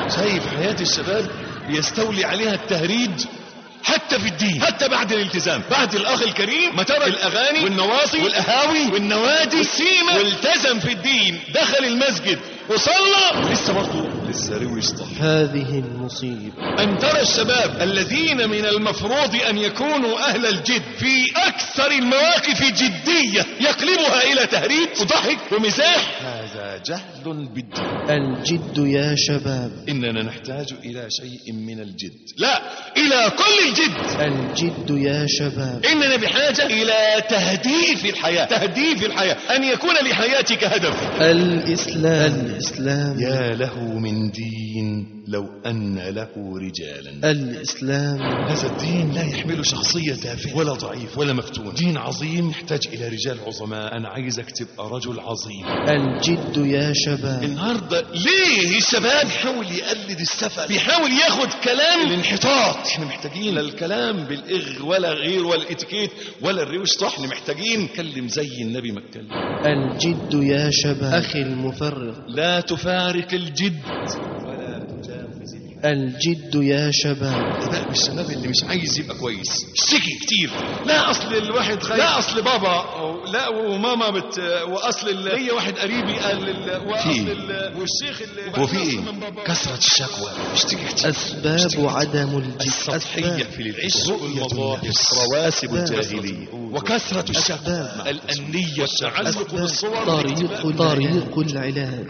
شايف حياة الشباب بيستولي عليها التهريج حتى في الدين حتى بعد الالتزام بعد الاخ الكريم ما ترك الاغاني والنواصي والقهاوي والنوادي والسيما والتزم في الدين دخل المسجد وصلى لسه برضه لسه روي صح هذه المصيبة أن ترى الشباب الذين من المفروض أن يكونوا أهل الجد في أكثر المواقف جدية يقلبها إلى تهريج وضحك ومزاح هذا جهل بالدين الجد يا شباب إننا نحتاج إلى شيء من الجد لا إلى كل الجد الجد يا شباب إننا بحاجة إلى تهديف الحياة تهديف الحياة أن يكون لحياتك هدف الإسلام الإسلام يا له من دين لو أن له رجالا الإسلام هذا الدين لا يحمل شخصية تافهة ولا ضعيف ولا مفتون دين عظيم يحتاج إلى رجال عظماء أنا عايزك تبقى رجل عظيم الجد يا شباب النهاردة ليه الشباب بيحاول يقلد السفل بيحاول ياخد كلام الانحطاط احنا محتاجين لا الكلام بالإغ ولا غير ولا الاتيكيت ولا الروش صح احنا محتاجين نتكلم زي النبي ما اتكلم الجد يا شباب أخي المفرط لا تفارق الجد ولا تجاوز الحد. الجد يا شباب ده بقى الشباب اللي مش عايز يبقى كويس اشتكي كتير لا اصل الواحد خايف لا اصل بابا أو- لا وماما بت واصل ال- ليا واحد قريبي قال ال- واصل ال- والشيخ اللي هو في ايه من بابا. كثرة الشكوى اشتكي كتير أسباب عدم الجد السطحية أسباب في العشق والمضاحك رواسب الجاهلية وكثرة الشكوى الأنية التعلق بالصور طريق طريق العلاج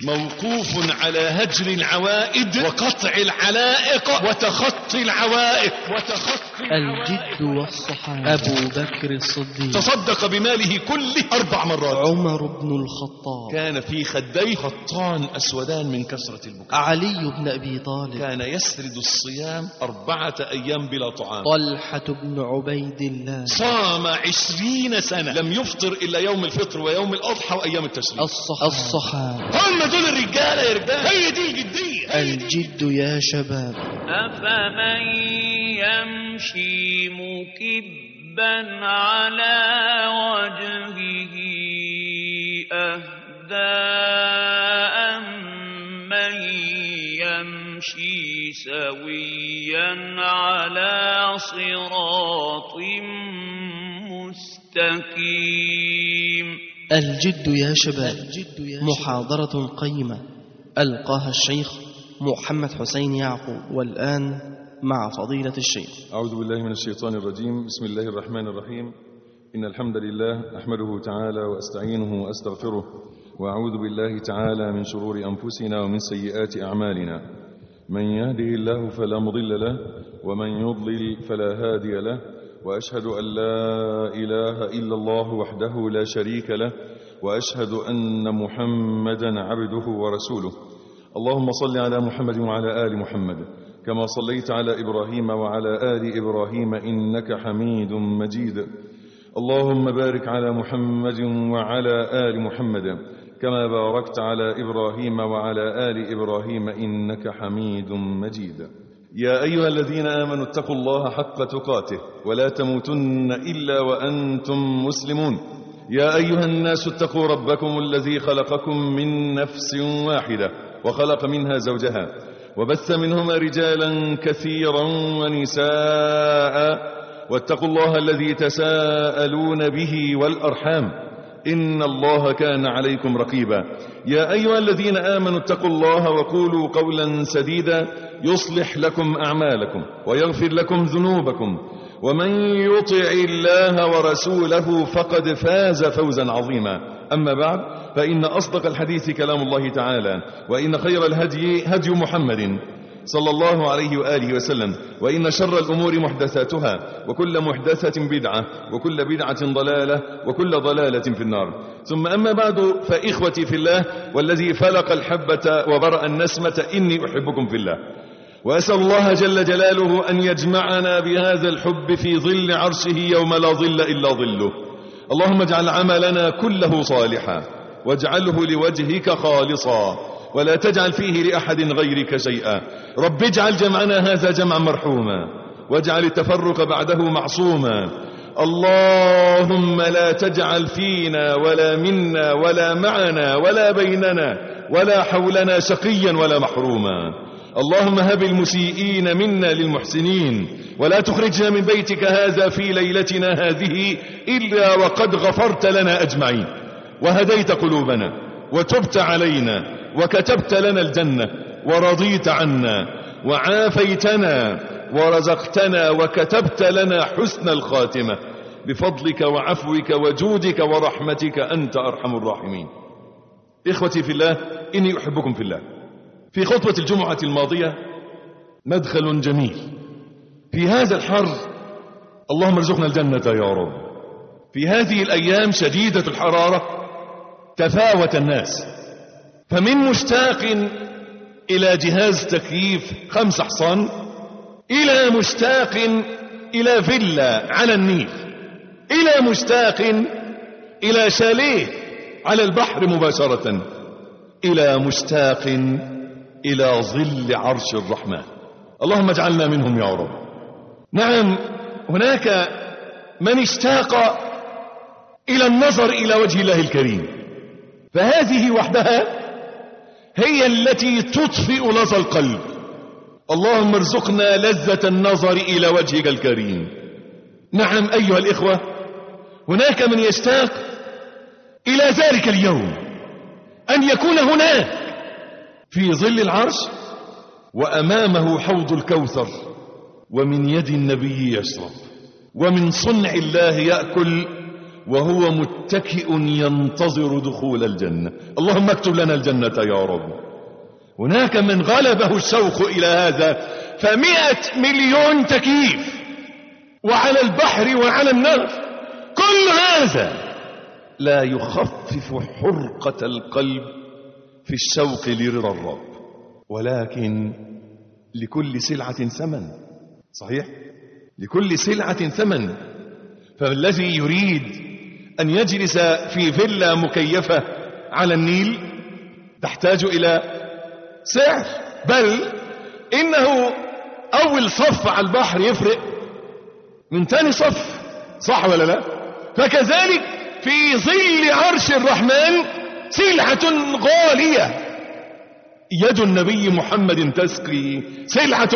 موقوف على هجر العوائد وقطع العلائق وتخطي العوائق وتخطي الجد والصحابة أبو بكر الصديق تصدق بماله كله أربع مرات عمر بن الخطاب كان في خديه خطان أسودان من كثرة البكاء علي بن أبي طالب كان يسرد الصيام أربعة أيام بلا طعام طلحة بن عبيد الله صام عشرين سنة لم يفطر إلا يوم الفطر ويوم الأضحى وأيام التشريق الصحابة الصحابة هم دول الرجالة يا رجال هي دي الجدية الجد يا شباب أفمن يمشي مكبا على وجهه أهدى أمن يمشي سويا على صراط مستقيم الجد يا شباب محاضرة قيمة ألقاها الشيخ محمد حسين يعقوب والآن مع فضيلة الشيخ أعوذ بالله من الشيطان الرجيم بسم الله الرحمن الرحيم إن الحمد لله أحمده تعالى وأستعينه وأستغفره وأعوذ بالله تعالى من شرور أنفسنا ومن سيئات أعمالنا من يهده الله فلا مضل له ومن يضلل فلا هادي له وأشهد أن لا إله إلا الله وحده لا شريك له وأشهد أن محمدا عبده ورسوله اللهم صل على محمد وعلى آل محمد كما صليت على إبراهيم وعلى آل إبراهيم إنك حميد مجيد اللهم بارك على محمد وعلى آل محمد كما باركت على إبراهيم وعلى آل إبراهيم إنك حميد مجيد يا أيها الذين آمنوا اتقوا الله حق تقاته ولا تموتن إلا وأنتم مسلمون يا أيها الناس اتقوا ربكم الذي خلقكم من نفس واحدة وخلق منها زوجها وبث منهما رجالا كثيرا ونساء واتقوا الله الذي تساءلون به والأرحام إن الله كان عليكم رقيبا يا أيها الذين آمنوا اتقوا الله وقولوا قولا سديدا يصلح لكم أعمالكم ويغفر لكم ذنوبكم ومن يطع الله ورسوله فقد فاز فوزا عظيما أما بعد فإن أصدق الحديث كلام الله تعالى وإن خير الهدي هدي محمد صلى الله عليه وآله وسلم وإن شر الأمور محدثاتها وكل محدثة بدعة وكل بدعة ضلالة وكل ضلالة في النار ثم أما بعد فإخوتي في الله والذي فلق الحبة وبرأ النسمة إني أحبكم في الله وأسأل الله جل جلاله أن يجمعنا بهذا الحب في ظل عرشه يوم لا ظل إلا ظله اللهم اجعل عملنا كله صالحا واجعله لوجهك خالصا ولا تجعل فيه لأحد غيرك شيئا رب اجعل جمعنا هذا جمعا مرحوما واجعل التفرق بعده معصوما اللهم لا تجعل فينا ولا منا ولا معنا ولا بيننا ولا حولنا شقيا ولا محروما اللهم هب المسيئين منا للمحسنين ولا تخرجنا من بيتك هذا في ليلتنا هذه إلا وقد غفرت لنا أجمعين وهديت قلوبنا وتبت علينا وكتبت لنا الجنة ورضيت عنا وعافيتنا ورزقتنا وكتبت لنا حسن الخاتمة بفضلك وعفوك وجودك ورحمتك أنت أرحم الراحمين إخوتي في الله إني أحبكم في الله في خطبة الجمعة الماضية مدخل جميل في هذا الحر اللهم ارزقنا الجنة يا رب في هذه الأيام شديدة الحرارة تفاوت الناس فمن مشتاق إلى جهاز تكييف خمس حصان إلى مشتاق إلى فيلا على النيل إلى مشتاق إلى شاليه على البحر مباشرة إلى مشتاق إلى ظل عرش الرحمن اللهم اجعلنا منهم يا رب نعم هناك من اشتاق إلى النظر إلى وجه الله الكريم فهذه وحدها هي التي تطفئ لظى القلب اللهم ارزقنا لذة النظر إلى وجهك الكريم نعم أيها الإخوة هناك من يشتاق إلى ذلك اليوم أن يكون هناك في ظل العرش وأمامه حوض الكوثر ومن يد النبي يشرب ومن صنع الله يأكل وهو متكئ ينتظر دخول الجنة اللهم اكتب لنا الجنة يا رب هناك من غلبه الشوق إلى هذا فمئة مليون تكييف وعلى البحر وعلى النار كل هذا لا يخفف حرقة القلب في الشوق لرضا الرب ولكن لكل سلعة ثمن صحيح لكل سلعة ثمن فالذي يريد أن يجلس في فيلا مكيفة على النيل تحتاج إلى سعر بل إنه أول صف على البحر يفرق من تاني صف صح ولا لا فكذلك في ظل عرش الرحمن سلعة غالية يد النبي محمد تسقي سلعة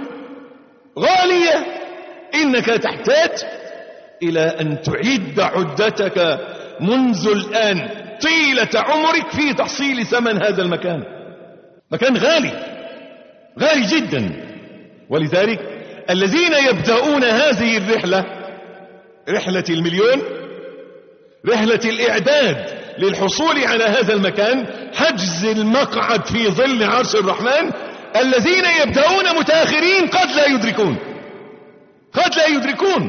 غالية إنك تحتاج إلى أن تعد عدتك منذ الآن طيلة عمرك في تحصيل ثمن هذا المكان مكان غالي غالي جدا ولذلك الذين يبدأون هذه الرحلة رحلة المليون رحلة الإعداد للحصول على هذا المكان حجز المقعد في ظل عرش الرحمن الذين يبدأون متأخرين قد لا يدركون قد لا يدركون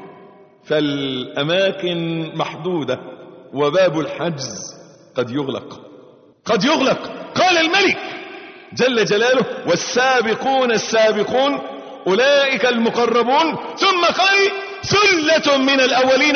فالأماكن محدودة وباب الحجز قد يغلق قد يغلق قال الملك جل جلاله والسابقون السابقون أولئك المقربون ثم قال ثلة من الأولين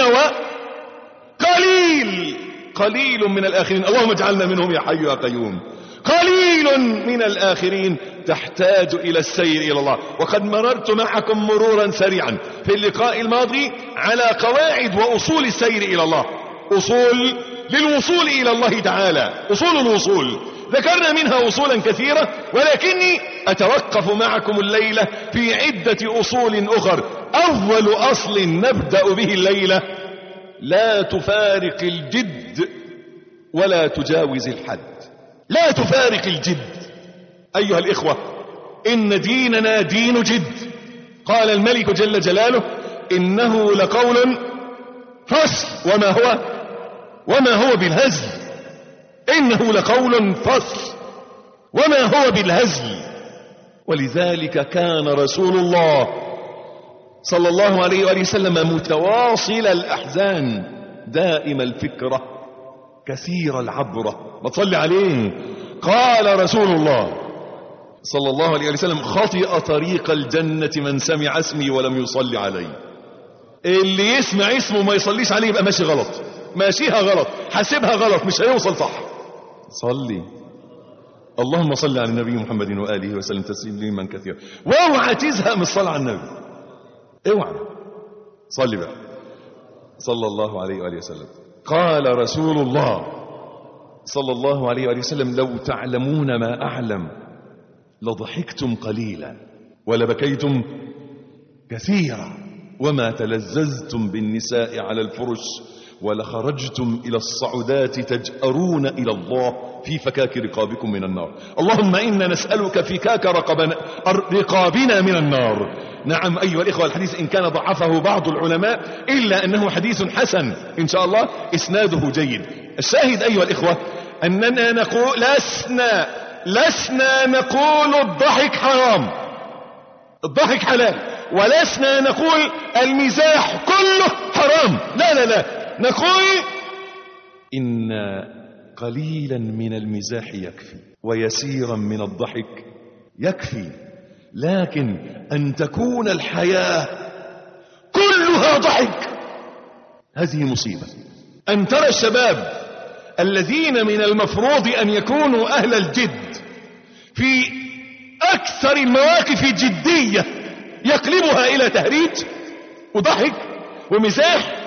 وقليل قليل من الآخرين اللهم اجعلنا منهم يا حي يا قيوم قليل من الآخرين تحتاج إلى السير إلى الله وقد مررت معكم مرورا سريعا في اللقاء الماضي على قواعد وأصول السير إلى الله أصول للوصول إلى الله تعالى أصول الوصول ذكرنا منها أصولا كثيرة ولكني أتوقف معكم الليلة في عدة أصول أخر أول أصل نبدأ به الليلة لا تفارق الجد ولا تجاوز الحد لا تفارق الجد أيها الإخوة إن ديننا دين جد قال الملك جل جلاله إنه لقول فصل وما هو وما هو بالهزل إنه لقول فصل وما هو بالهزل ولذلك كان رسول الله صلى الله عليه وآله وسلم متواصل الأحزان دائم الفكرة كثير العبرة ما تصلي عليه قال رسول الله صلى الله عليه وسلم خطئ طريق الجنة من سمع اسمي ولم يصلي علي اللي يسمع اسمه ما يصليش عليه يبقى ماشي غلط ماشيها غلط حاسبها غلط مش هيوصل صح صلي اللهم صل على النبي محمد وآله وسلم تسليما كثيرا واوعى تزهق من الصلاة على النبي اوعى صلي بقى صلى الله عليه وآله وسلم قال رسول الله صلى الله عليه وآله وسلم لو تعلمون ما أعلم لضحكتم قليلا ولبكيتم كثيرا وما تلذذتم بالنساء على الفرش ولخرجتم إلى الصعودات تجأرون إلى الله في فكاك رقابكم من النار اللهم إنا نسألك فكاك رقبنا رقابنا من النار نعم أيها الإخوة الحديث إن كان ضعفه بعض العلماء إلا أنه حديث حسن إن شاء الله إسناده جيد الشاهد أيها الإخوة أننا نقول لسنا لسنا نقول الضحك حرام الضحك حلال ولسنا نقول المزاح كله حرام لا لا لا نقول إن قليلا من المزاح يكفي ويسيرا من الضحك يكفي لكن أن تكون الحياة كلها ضحك هذه مصيبة أن ترى الشباب الذين من المفروض أن يكونوا أهل الجد في أكثر المواقف جدية يقلبها إلى تهريج وضحك ومزاح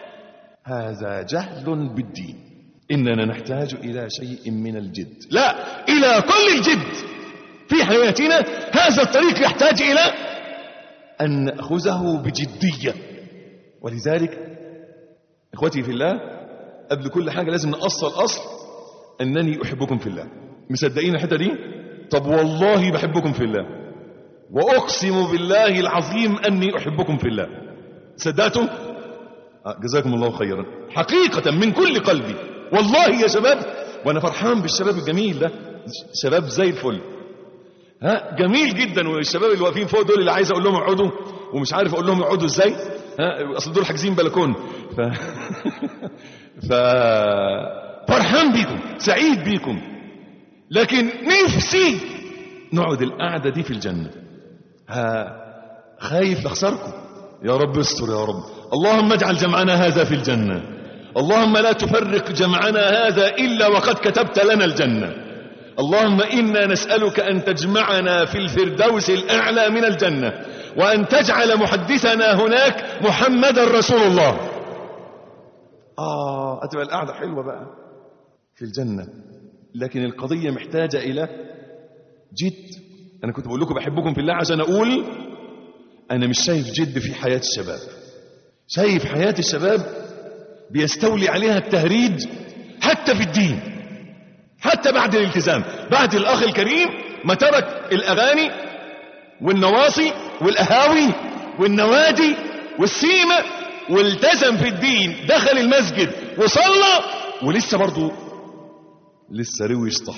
هذا جهل بالدين إننا نحتاج إلى شيء من الجد لا إلى كل الجد في حياتنا هذا الطريق يحتاج إلى أن نأخذه بجدية ولذلك إخوتي في الله قبل كل حاجة لازم نأصل أصل أنني أحبكم في الله مصدقين الحتة دي طب والله بحبكم في الله وأقسم بالله العظيم أني أحبكم في الله صدقتم آه، جزاكم الله خيرا حقيقة من كل قلبي والله يا شباب وأنا فرحان بالشباب الجميل ده شباب زي الفل ها جميل جدا والشباب اللي واقفين فوق دول اللي عايز اقول لهم اقعدوا ومش عارف اقول لهم اقعدوا ازاي ها اصل دول حاجزين بلكون ف ف فرحان بيكم سعيد بيكم لكن نفسي نقعد القعده دي في الجنه ها خايف اخسركم يا رب استر يا رب اللهم اجعل جمعنا هذا في الجنه اللهم لا تفرق جمعنا هذا الا وقد كتبت لنا الجنه اللهم إنا نسألك أن تجمعنا في الفردوس الأعلى من الجنة وأن تجعل محدثنا هناك محمد رسول الله آه أتبقى القعدة حلوة بقى في الجنة لكن القضية محتاجة إلى جد أنا كنت بقول لكم بحبكم في الله عشان أقول أنا مش شايف جد في حياة الشباب شايف حياة الشباب بيستولي عليها التهريج حتى في الدين حتى بعد الالتزام بعد الأخ الكريم ما ترك الأغاني والنواصي والأهاوي والنوادي والسيمة والتزم في الدين دخل المسجد وصلى ولسه برضه لسه روش طح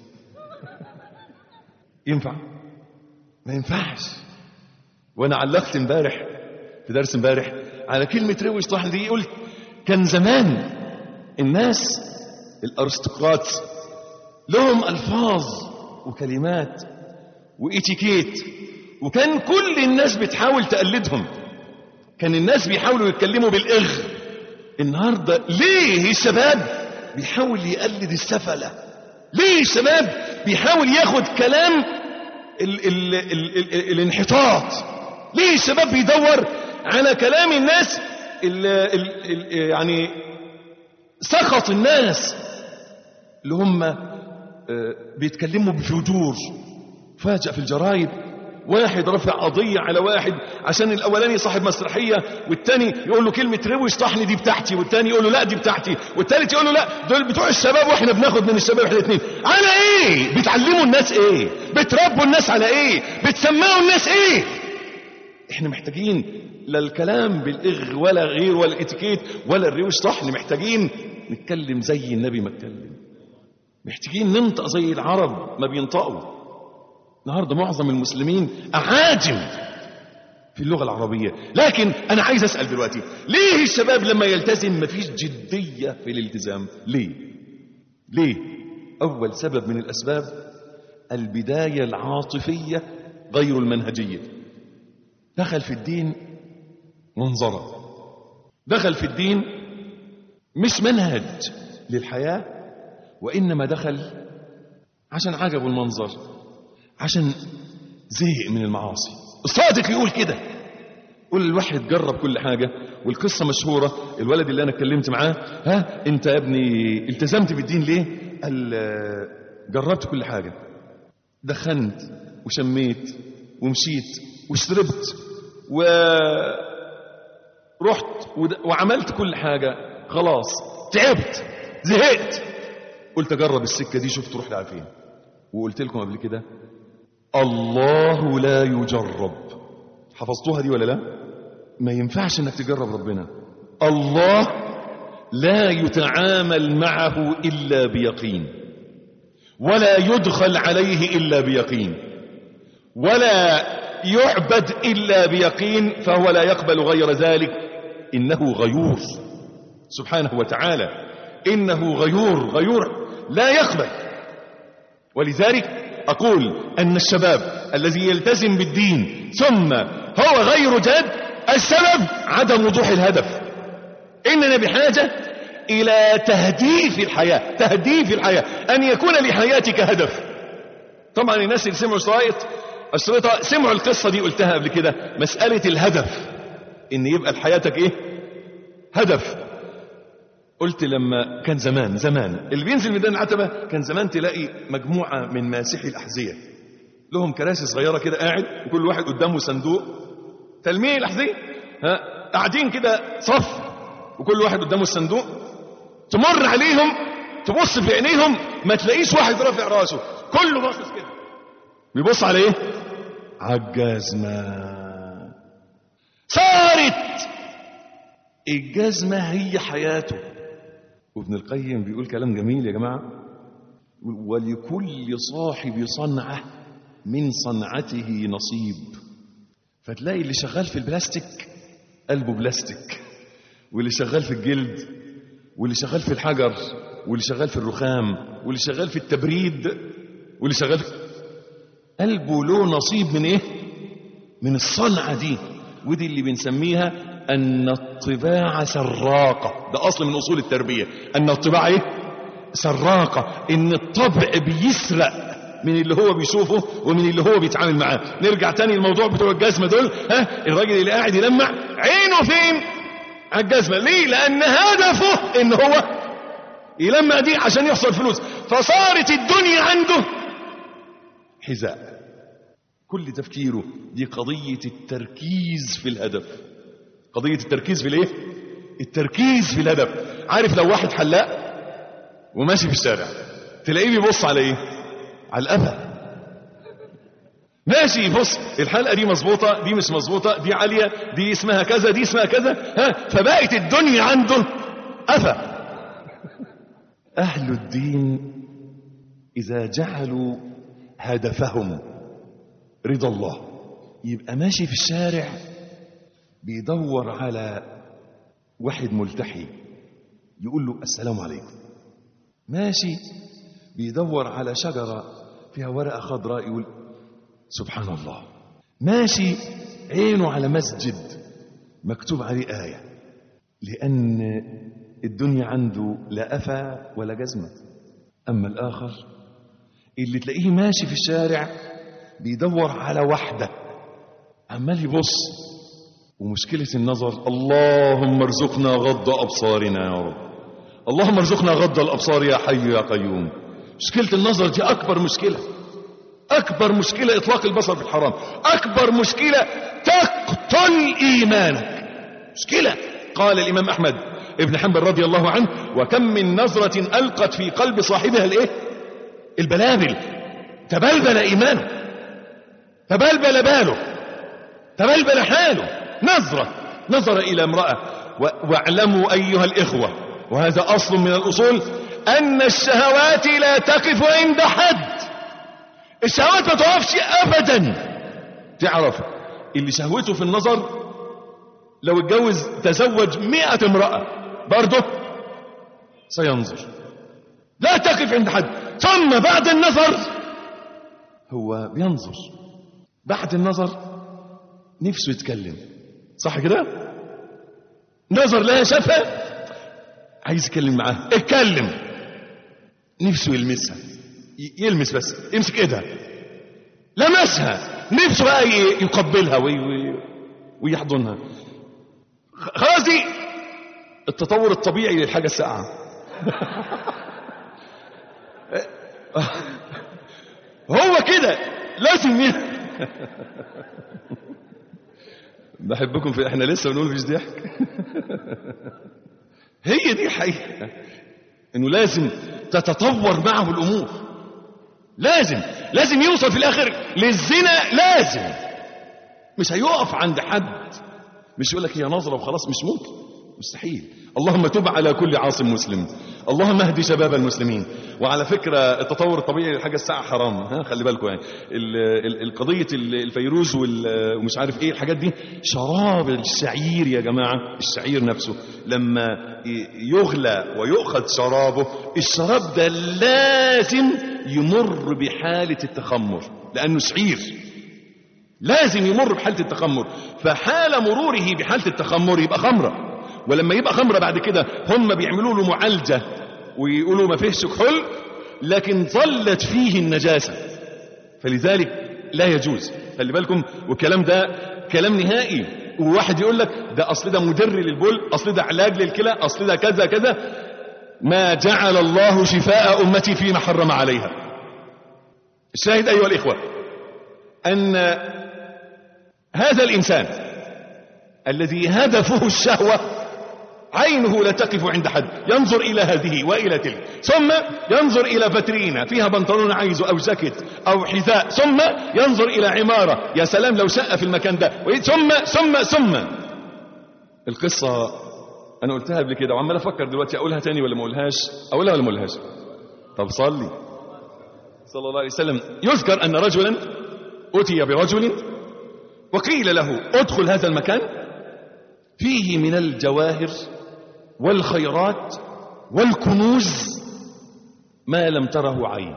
ينفع ما ينفعش وانا علقت امبارح في درس امبارح على كلمة روش طح دي قلت كان زمان الناس الارستقراط لهم ألفاظ وكلمات وإتيكيت وكان كل الناس بتحاول تقلدهم كان الناس بيحاولوا يتكلموا بالإغ النهاردة ليه الشباب بيحاول يقلد السفلة ليه الشباب بيحاول ياخد كلام ال ال ال ال ال الانحطاط ليه الشباب بيدور على كلام الناس ال ال ال يعني سخط الناس اللي هم بيتكلموا بفجور فاجأ في الجرايد واحد رفع قضية على واحد عشان الأولاني صاحب مسرحية والتاني يقول له كلمة روش طحني دي بتاعتي والتاني يقول له لا دي بتاعتي والتالت يقول له لا دول بتوع الشباب واحنا بناخد من الشباب احنا الاثنين على ايه بتعلموا الناس ايه بتربوا الناس على ايه بتسمعوا الناس ايه احنا محتاجين لا الكلام بالإغ ولا غير ولا اتيكيت ولا الروش طحن محتاجين نتكلم زي النبي ما اتكلم محتاجين ننطق زي العرب ما بينطقوا النهارده معظم المسلمين أعاجم في اللغة العربية لكن أنا عايز أسأل دلوقتي ليه الشباب لما يلتزم مفيش جدية في الالتزام ليه ليه أول سبب من الأسباب البداية العاطفية غير المنهجية دخل في الدين منظرة دخل في الدين مش منهج للحياة وإنما دخل عشان عجبه المنظر عشان زهق من المعاصي الصادق يقول كده قول الواحد جرب كل حاجة والقصة مشهورة الولد اللي أنا اتكلمت معاه ها أنت يا ابني التزمت بالدين ليه قال جربت كل حاجة دخنت وشميت ومشيت وشربت ورحت ود- وعملت كل حاجة خلاص تعبت زهقت قلت أجرب السكة دي شوف تروح لها فين وقلت لكم قبل كده الله لا يجرب حفظتوها دي ولا لا ما ينفعش انك تجرب ربنا الله لا يتعامل معه إلا بيقين ولا يدخل عليه إلا بيقين ولا يعبد إلا بيقين فهو لا يقبل غير ذلك إنه غيور سبحانه وتعالى إنه غيور غيور لا يقبل ولذلك أقول أن الشباب الذي يلتزم بالدين ثم هو غير جاد السبب عدم وضوح الهدف إننا بحاجة إلى تهديف الحياة تهديف الحياة أن يكون لحياتك هدف طبعا الناس اللي سمعوا شرايط الشريطة سمعوا القصة دي قلتها قبل كده مسألة الهدف إن يبقى لحياتك إيه هدف قلت لما كان زمان زمان اللي بينزل ميدان العتبة كان زمان تلاقي مجموعة من ماسحي الأحذية لهم كراسي صغيرة كده قاعد وكل واحد قدامه صندوق تلميع الأحذية ها قاعدين كده صف وكل واحد قدامه الصندوق تمر عليهم تبص في عينيهم ما تلاقيش واحد رافع راسه كله باصص كده بيبص على ايه عالجزمة صارت الجزمة هي حياته وابن القيم بيقول كلام جميل يا جماعة يقول ولكل صاحب صنعة من صنعته نصيب فتلاقي اللي شغال في البلاستيك قلبه بلاستيك واللي شغال في الجلد واللي شغال في الحجر واللي شغال في الرخام واللي شغال في التبريد واللي شغال في قلبه له نصيب من ايه من الصنعة دي ودي اللي بنسميها أن الطباع سراقة ده أصل من أصول التربية أن الطباع إيه؟ سراقة إن الطبع بيسرق من اللي هو بيشوفه ومن اللي هو بيتعامل معاه نرجع تاني الموضوع بتوع الجزمة دول ها الراجل اللي قاعد يلمع عينه فين على الجزمة ليه لأن هدفه إن هو يلمع دي عشان يحصل فلوس فصارت الدنيا عنده حذاء كل تفكيره دي قضية التركيز في الهدف قضية التركيز في الايه التركيز في الهدف عارف لو واحد حلاق وماشي في الشارع تلاقيه بيبص على ايه على القفا ماشي بص الحلقة دي مظبوطة دي مش مظبوطة دي عالية دي اسمها كذا دي اسمها كذا ها فبقت الدنيا عنده قفا أهل الدين إذا جعلوا هدفهم رضا الله يبقى ماشي في الشارع بيدور على واحد ملتحي يقول له السلام عليكم ماشي بيدور على شجرة فيها ورقة خضراء يقول سبحان الله ماشي عينه على مسجد مكتوب عليه آية لأن الدنيا عنده لا أفا ولا جزمة أما الآخر اللي تلاقيه ماشي في الشارع بيدور على واحدة عمال يبص ومشكلة النظر اللهم ارزقنا غض أبصارنا يا رب اللهم ارزقنا غض الأبصار يا حي يا قيوم مشكلة النظر دي أكبر مشكلة أكبر مشكلة إطلاق البصر في الحرام أكبر مشكلة تقتل إيمانك مشكلة قال الإمام أحمد ابن حنبل رضي الله عنه وكم من نظرة ألقت في قلب صاحبها الإيه البلابل تبلبل إيمانه تبلبل باله تبلبل حاله نظرة نظر إلى امرأة و- واعلموا أيها الإخوة وهذا أصل من الأصول أن الشهوات لا تقف عند حد الشهوات ما تقفش أبدا تعرف اللي شهوته في النظر لو اتجوز تزوج مئة امرأة برضه سينظر لا تقف عند حد ثم بعد النظر هو بينظر بعد النظر نفسه يتكلم صح كده نظر لها شافها عايز يتكلم معاها اتكلم نفسه يلمسها ي- يلمس بس يمسك ايدها لمسها نفسه بقى ي- يقبلها وي وي ويحضنها خ- خلاص دي التطور الطبيعي للحاجة الساقعة هو كده لازم ي... بحبكم في احنا لسه بنقول مفيش ضحك هي دي الحقيقه انه لازم تتطور معه الامور لازم لازم يوصل في الاخر للزنا لازم مش هيقف عند حد مش يقول لك هي نظره وخلاص مش ممكن مستحيل اللهم تب على كل عاصم مسلم اللهم اهدي شباب المسلمين وعلى فكرة التطور الطبيعي للحاجة الساعة حرام ها خلي بالكم يعني ال- ال- القضية ال- الفيروز وال- ومش عارف ايه الحاجات دي شراب الشعير يا جماعة الشعير نفسه لما ي- يغلى ويؤخذ شرابه الشراب ده لازم يمر بحالة التخمر لأنه شعير لازم يمر بحالة التخمر فحال مروره بحالة التخمر يبقى خمرة ولما يبقى خمرة بعد كده هم بيعملوا له معالجة ويقولوا ما فيهش كحول لكن ظلت فيه النجاسة فلذلك لا يجوز خلي بالكم والكلام ده كلام نهائي وواحد يقول لك ده اصل ده مدر للبول اصل ده علاج للكلى اصل ده كذا كذا ما جعل الله شفاء امتي فيما حرم عليها الشاهد ايها الاخوه ان هذا الانسان الذي هدفه الشهوه عينه لا تقف عند حد ينظر إلى هذه وإلى تلك ثم ينظر إلى فترينة فيها بنطلون عايزه أو جاكيت أو حذاء ثم ينظر إلى عمارة يا سلام لو شقة في المكان ده ثم ثم ثم القصة أنا قلتها قبل كده وعمال أفكر دلوقتي أقولها تاني ولا ما أقولهاش أقولها ولا ما أقولهاش طب صلي صلى الله عليه وسلم يذكر أن رجلا أتي برجل وقيل له ادخل هذا المكان فيه من الجواهر والخيرات والكنوز ما لم تره عين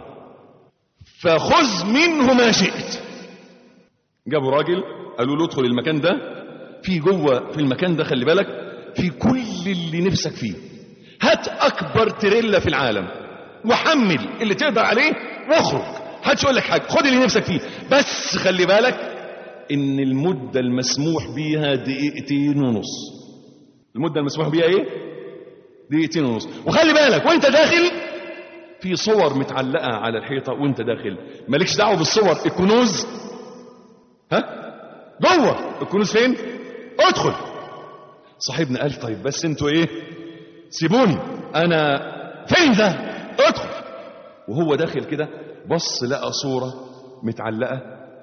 فخذ منه ما شئت جابوا راجل قالوا له ادخل المكان ده في جوه في المكان ده خلي بالك في كل اللي نفسك فيه هات اكبر تريلا في العالم وحمل اللي تقدر عليه واخرج محدش يقول لك حاجه خد اللي نفسك فيه بس خلي بالك ان المده المسموح بيها دقيقتين ونص المده المسموح بيها ايه دقيقتين ونص وخلي بالك وانت داخل في صور متعلقه على الحيطه وانت داخل مالكش دعوه بالصور الكنوز ها جوه الكنوز فين ادخل صاحبنا قال طيب بس انتوا ايه سيبوني انا فين ده ادخل وهو داخل كده بص لقى صوره متعلقه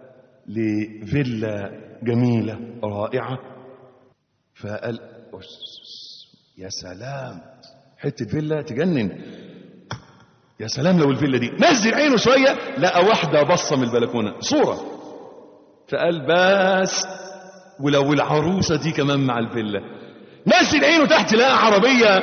لفيلا جميله رائعه فقال يا سلام حته فيلا تجنن يا سلام لو الفيلا دي نزل عينه شويه لقى واحده بصه من البلكونه صوره فقال بس ولو العروسه دي كمان مع الفيلا نزل عينه تحت لقى عربيه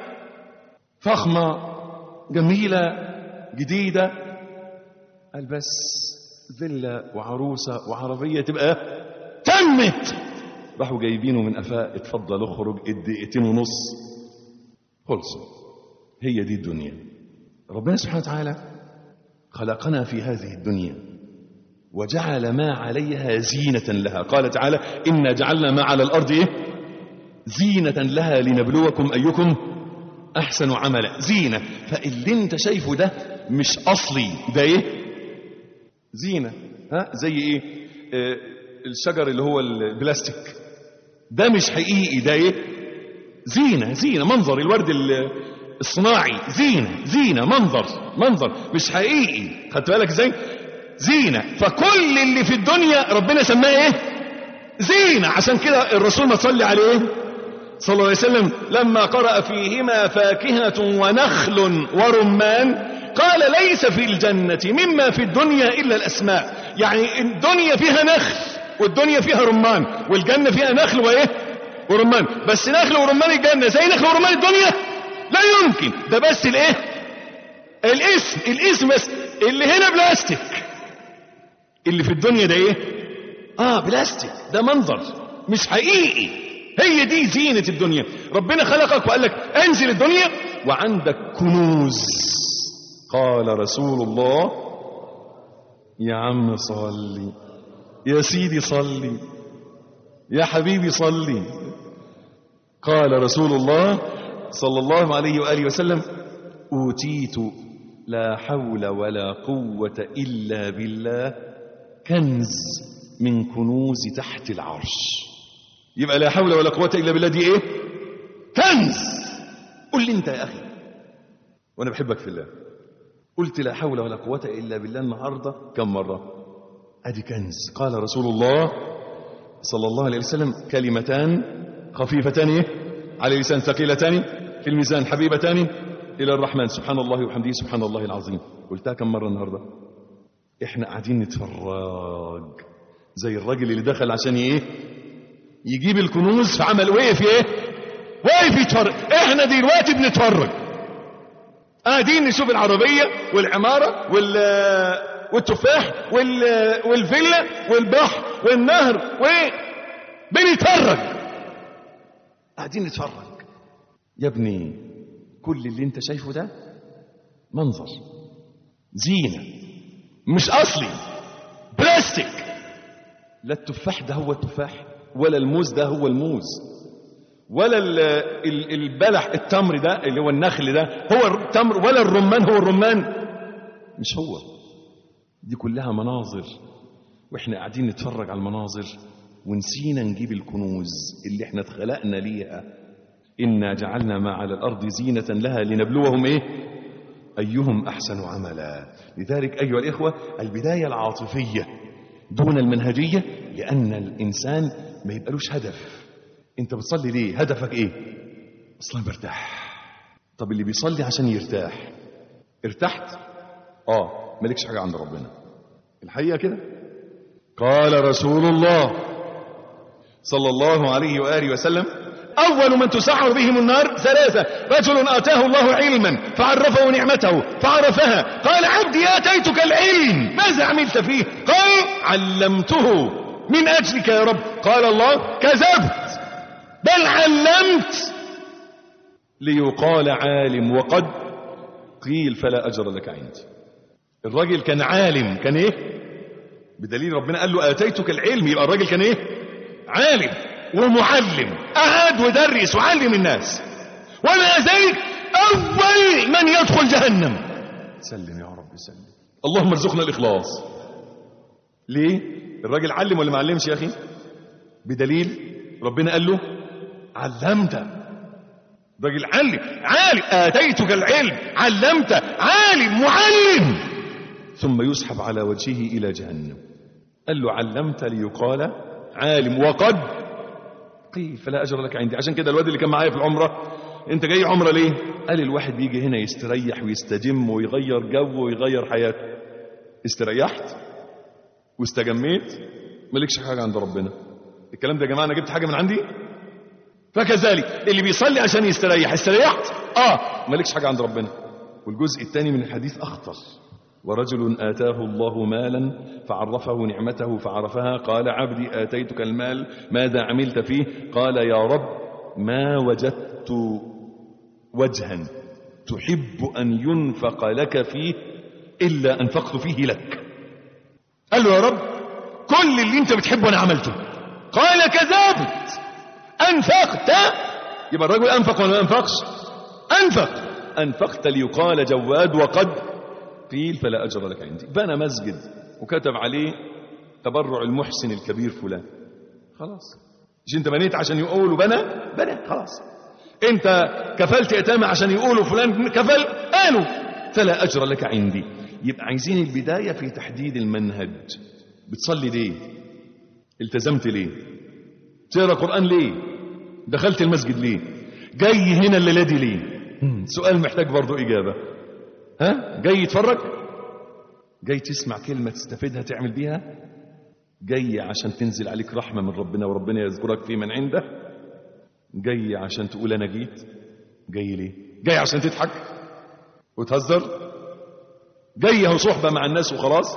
فخمه جميله جديده قال بس فيلا وعروسه وعربيه تبقى تمت راحوا جايبينه من قفاه اتفضل اخرج الدقيقتين ونص خلصوا هي دي الدنيا ربنا سبحانه وتعالى خلقنا في هذه الدنيا وجعل ما عليها زينة لها قال تعالى إنا جعلنا ما على الأرض إيه؟ زينة لها لنبلوكم أيكم أحسن عملا زينة فاللي انت شايفه ده مش أصلي ده إيه زينة ها زي إيه آه الشجر اللي هو البلاستيك ده مش حقيقي ده إيه زينة زينة منظر الورد الصناعي زينة زينة منظر منظر مش حقيقي خدت بالك ازاي زينة فكل اللي في الدنيا ربنا سماه ايه زينة عشان كده الرسول ما صلي عليه صلى الله عليه وسلم لما قرأ فيهما فاكهة ونخل ورمان قال ليس في الجنة مما في الدنيا إلا الأسماء يعني الدنيا فيها نخل والدنيا فيها رمان والجنة فيها نخل وإيه ورمان بس نخل ورمان الجنة زي نخل ورمان الدنيا لا يمكن ده بس الايه الاسم الاسم بس اللي هنا بلاستيك اللي في الدنيا ده ايه اه بلاستيك ده منظر مش حقيقي هي دي زينة الدنيا ربنا خلقك وقال لك انزل الدنيا وعندك كنوز قال رسول الله يا عم صلي يا سيدي صلي يا حبيبي صلي قال رسول الله صلى الله عليه وآله وسلم أوتيت لا حول ولا قوة إلا بالله كنز من كنوز تحت العرش يبقى لا حول ولا قوة إلا بالله دي إيه كنز قل لي أنت يا أخي وأنا بحبك في الله قلت لا حول ولا قوة إلا بالله النهاردة كم مرة أدي كنز قال رسول الله صلى الله عليه وسلم كلمتان خفيفتان إيه؟ على لسان ثقيلتان في الميزان حبيبتان إلى الرحمن سبحان الله وحمده سبحان الله العظيم قلتها كم مرة النهاردة احنا قاعدين نتفرج زي الراجل اللي دخل عشان ايه يجيب الكنوز فعمل وقف ايه واقف يتفرج احنا دلوقتي بنتفرج قاعدين نشوف العربية والعمارة وال والتفاح وال... والفيلا والبحر والنهر و بنتفرج قاعدين نتفرج يا ابني كل اللي انت شايفه ده منظر زينة مش أصلي بلاستيك لا التفاح ده هو التفاح ولا الموز ده هو الموز ولا ال- ال- البلح التمر ده اللي هو النخل ده هو التمر ولا الرمان هو الرمان مش هو دي كلها مناظر واحنا قاعدين نتفرج على المناظر ونسينا نجيب الكنوز اللي احنا اتخلقنا ليها إنا جعلنا ما على الأرض زينة لها لنبلوهم إيه أيهم أحسن عملا لذلك أيها الإخوة البداية العاطفية دون المنهجية لأن الإنسان ما يبقالوش هدف أنت بتصلي ليه هدفك إيه أصلا برتاح طب اللي بيصلي عشان يرتاح ارتحت آه مالكش حاجة عند ربنا الحقيقة كده قال رسول الله صلى الله عليه وآله وسلم أول من تسعر بهم النار ثلاثة رجل آتاه الله علما فعرفه نعمته فعرفها قال عبدي آتيتك العلم ماذا عملت فيه قال علمته من أجلك يا رب قال الله كذبت بل علمت ليقال عالم وقد قيل فلا أجر لك عندي الراجل كان عالم كان ايه بدليل ربنا قال له آتيتك العلم يبقى الراجل كان ايه عالم ومعلم قعد ودرس وعلم الناس ومع ذلك أول من يدخل جهنم سلم يا رب سلم اللهم ارزقنا الإخلاص ليه الراجل علم ولا ما علمش يا أخي بدليل ربنا قال له علمت راجل علم عالم آتيتك العلم علمت عالم معلم ثم يسحب على وجهه إلى جهنم قال له علمت ليقال عالم وقد قيل فلا أجر لك عندي عشان كده الواد اللي كان معايا في العمرة انت جاي عمرة ليه قال الواحد بيجي هنا يستريح ويستجم ويغير جو ويغير حياته استريحت واستجميت مالكش حاجة عند ربنا الكلام ده يا جماعة أنا جبت حاجة من عندي فكذلك اللي بيصلي عشان يستريح استريحت اه مالكش حاجة عند ربنا والجزء الثاني من الحديث أخطر ورجل آتاه الله مالا فعرفه نعمته فعرفها قال عبدي آتيتك المال ماذا عملت فيه قال يا رب ما وجدت وجها تحب أن ينفق لك فيه إلا أنفقت فيه لك قال له يا رب كل اللي انت بتحبه أنا عملته قال كذبت أنفقت يبقى الرجل أنفق ولا ما أنفقش أنفق أنفقت ليقال جواد وقد قيل فلا أجر لك عندي بنى مسجد وكتب عليه تبرع المحسن الكبير فلان خلاص مش انت بنيت عشان يقولوا بنى بنى خلاص انت كفلت يتامى عشان يقولوا فلان كفل قالوا فلا أجر لك عندي يبقى عايزين البداية في تحديد المنهج بتصلي ليه التزمت ليه تقرا قرآن ليه دخلت المسجد ليه جاي هنا الليلة دي ليه مم، سؤال محتاج برضو إجابة ها جاي يتفرج جاي تسمع كلمة تستفيدها تعمل بيها جاي عشان تنزل عليك رحمة من ربنا وربنا يذكرك في من عنده جاي عشان تقول أنا جيت جاي ليه جاي عشان تضحك وتهزر جاي اهو صحبة مع الناس وخلاص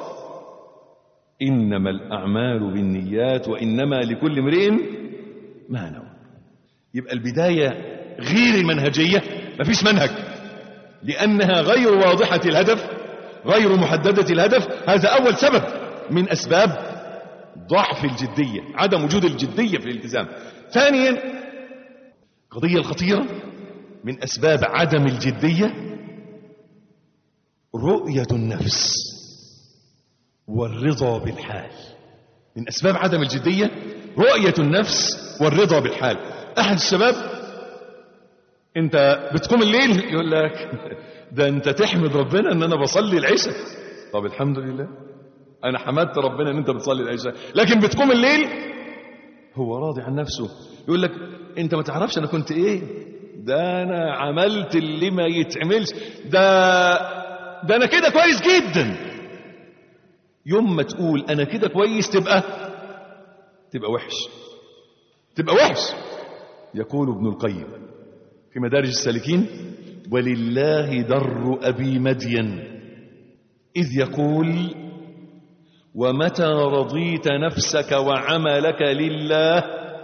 إنما الأعمال بالنيات وإنما لكل امرئ ما نوى يبقى البداية غير المنهجية مفيش منهج لأنها غير واضحة الهدف غير محددة الهدف هذا أول سبب من أسباب ضعف الجدية عدم وجود الجدية في الالتزام ثانيا قضية الخطيرة من أسباب عدم الجدية رؤية النفس والرضا بالحال من أسباب عدم الجدية رؤية النفس والرضا بالحال أحد الشباب أنت بتقوم الليل يقول لك ده أنت تحمد ربنا أن أنا بصلي العشاء طب الحمد لله أنا حمدت ربنا أن أنت بتصلي العشاء لكن بتقوم الليل هو راضي عن نفسه يقول لك أنت ما تعرفش أنا كنت إيه ده أنا عملت اللي ما يتعملش ده ده أنا كده كويس جدا يوم ما تقول أنا كده كويس تبقى تبقى وحش تبقى وحش يقول ابن القيم في مدارج السالكين ولله در أبي مدين إذ يقول ومتى رضيت نفسك وعملك لله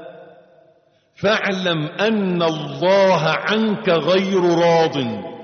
فاعلم أن الله عنك غير راض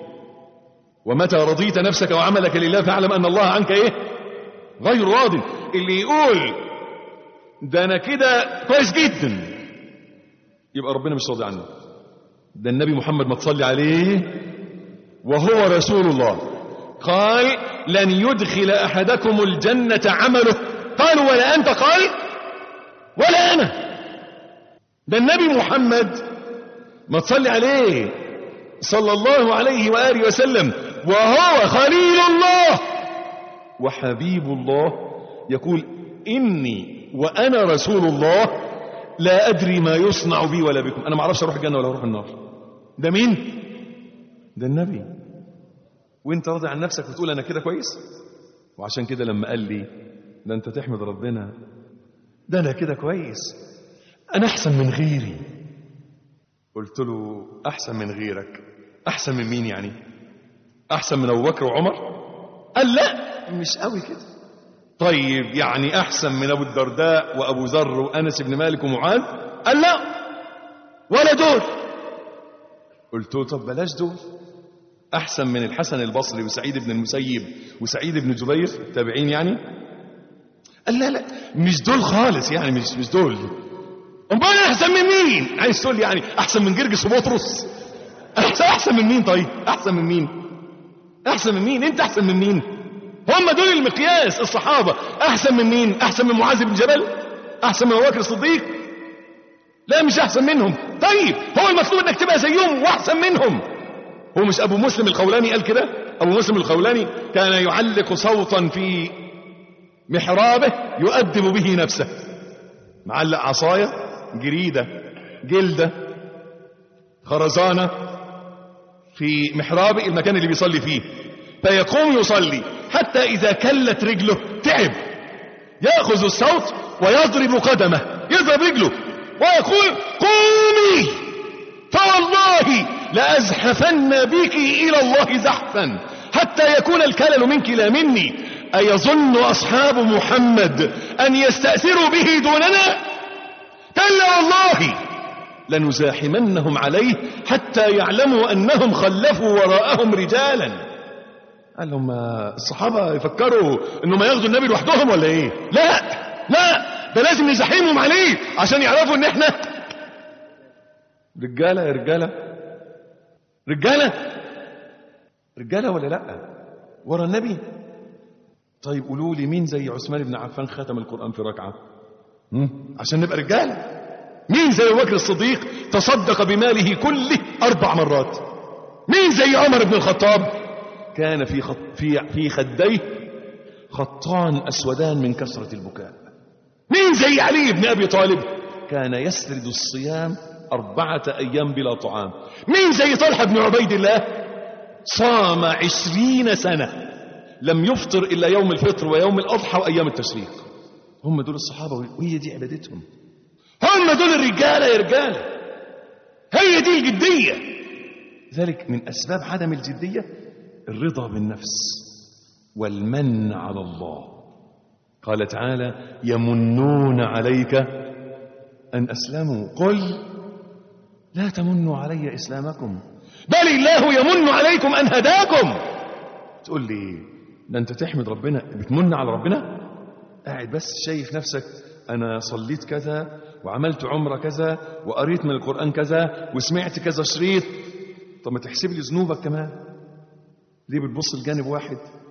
ومتى رضيت نفسك وعملك لله فاعلم أن الله عنك إيه غير راض اللي يقول ده أنا كده كويس جدا يبقى ربنا مش راضي عنه ده النبي محمد ما تصلي عليه وهو رسول الله قال لن يدخل أحدكم الجنة عمله قالوا ولا أنت قال ولا أنا ده النبي محمد ما تصلي عليه صلى الله عليه وآله وسلم وهو خليل الله وحبيب الله يقول إني وأنا رسول الله لا أدري ما يصنع بي ولا بكم أنا ما أعرفش أروح الجنة ولا أروح النار ده مين ده النبي وانت راضي عن نفسك وتقول أنا كده كويس وعشان كده لما قال لي ده أنت تحمد ربنا ده أنا كده كويس أنا أحسن من غيري قلت له أحسن من غيرك أحسن من مين يعني أحسن من أبو بكر وعمر قال لا مش قوي كده طيب يعني أحسن من أبو الدرداء وأبو ذر وأنس بن مالك ومعاذ قال لا ولا دول قلت له طب بلاش دول أحسن من الحسن البصري وسعيد بن المسيب وسعيد بن جبير تابعين يعني قال لا لا مش دول خالص يعني مش مش دول امال احسن من مين عايز تقول لي يعني احسن من جرجس وبطرس احسن احسن من مين طيب احسن من مين احسن من مين انت احسن من مين هم دول المقياس الصحابه احسن من مين احسن من معاذ بن جبل احسن من ابو بكر الصديق لا مش احسن منهم طيب هو المطلوب انك تبقى زيهم واحسن منهم هو مش ابو مسلم الخولاني قال كده ابو مسلم الخولاني كان يعلق صوتا في محرابه يؤدب به نفسه معلق عصايه جريده جلده خرزانه في محرابه المكان اللي بيصلي فيه فيقوم يصلي حتى اذا كلت رجله تعب ياخذ الصوت ويضرب قدمه يضرب رجله ويقول قومي فوالله لأزحفن بك إلى الله زحفا حتى يكون الكلل منك لا مني أيظن أصحاب محمد أن يستأثروا به دوننا كلا والله لنزاحمنهم عليه حتى يعلموا أنهم خلفوا وراءهم رجالا قال لهم الصحابة يفكروا أنهم ياخدوا النبي لوحدهم ولا إيه لا لا ده لازم نزاحمهم عليه عشان يعرفوا ان احنا رجاله يا رجاله رجاله رجاله ولا لا ورا النبي طيب قولوا لي مين زي عثمان بن عفان ختم القران في ركعه هم؟ عشان نبقى رجاله مين زي ابو بكر الصديق تصدق بماله كله اربع مرات مين زي عمر بن الخطاب كان في خط في في خديه خطان اسودان من كثره البكاء مين زي علي بن أبي طالب كان يسرد الصيام أربعة أيام بلا طعام مين زي طلحة بن عبيد الله صام عشرين سنة لم يفطر إلا يوم الفطر ويوم الأضحى وأيام التشريق هم دول الصحابة وهي دي عبادتهم هم دول الرجالة يا رجالة هي دي الجدية ذلك من أسباب عدم الجدية الرضا بالنفس والمن على الله قال تعالى يمنون عليك أن أسلموا قل لا تمنوا علي إسلامكم بل الله يمن عليكم أن هداكم تقول لي ده أنت تحمد ربنا بتمن على ربنا قاعد بس شايف نفسك أنا صليت كذا وعملت عمرة كذا وقريت من القرآن كذا وسمعت كذا شريط طب ما تحسب لي ذنوبك كمان ليه بتبص لجانب واحد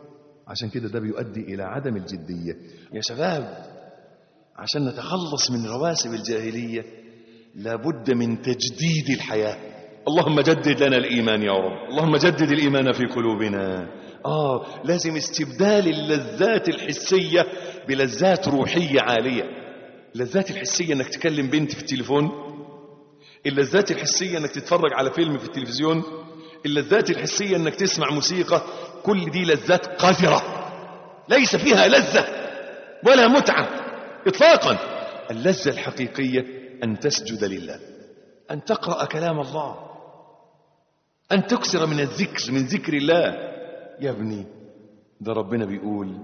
عشان كده ده بيؤدي إلى عدم الجدية يا شباب عشان نتخلص من رواسب الجاهلية لابد من تجديد الحياة اللهم جدد لنا الإيمان يا رب اللهم جدد الإيمان في قلوبنا آه لازم استبدال اللذات الحسية بلذات روحية عالية اللذات الحسية انك تكلم بنت في التليفون اللذات الحسية انك تتفرج على فيلم في التلفزيون اللذات الحسية انك تسمع موسيقى كل دي لذات قذرة ليس فيها لذة ولا متعة اطلاقا اللذة الحقيقية ان تسجد لله ان تقرأ كلام الله ان تكثر من الذكر من ذكر الله يا ابني ده ربنا بيقول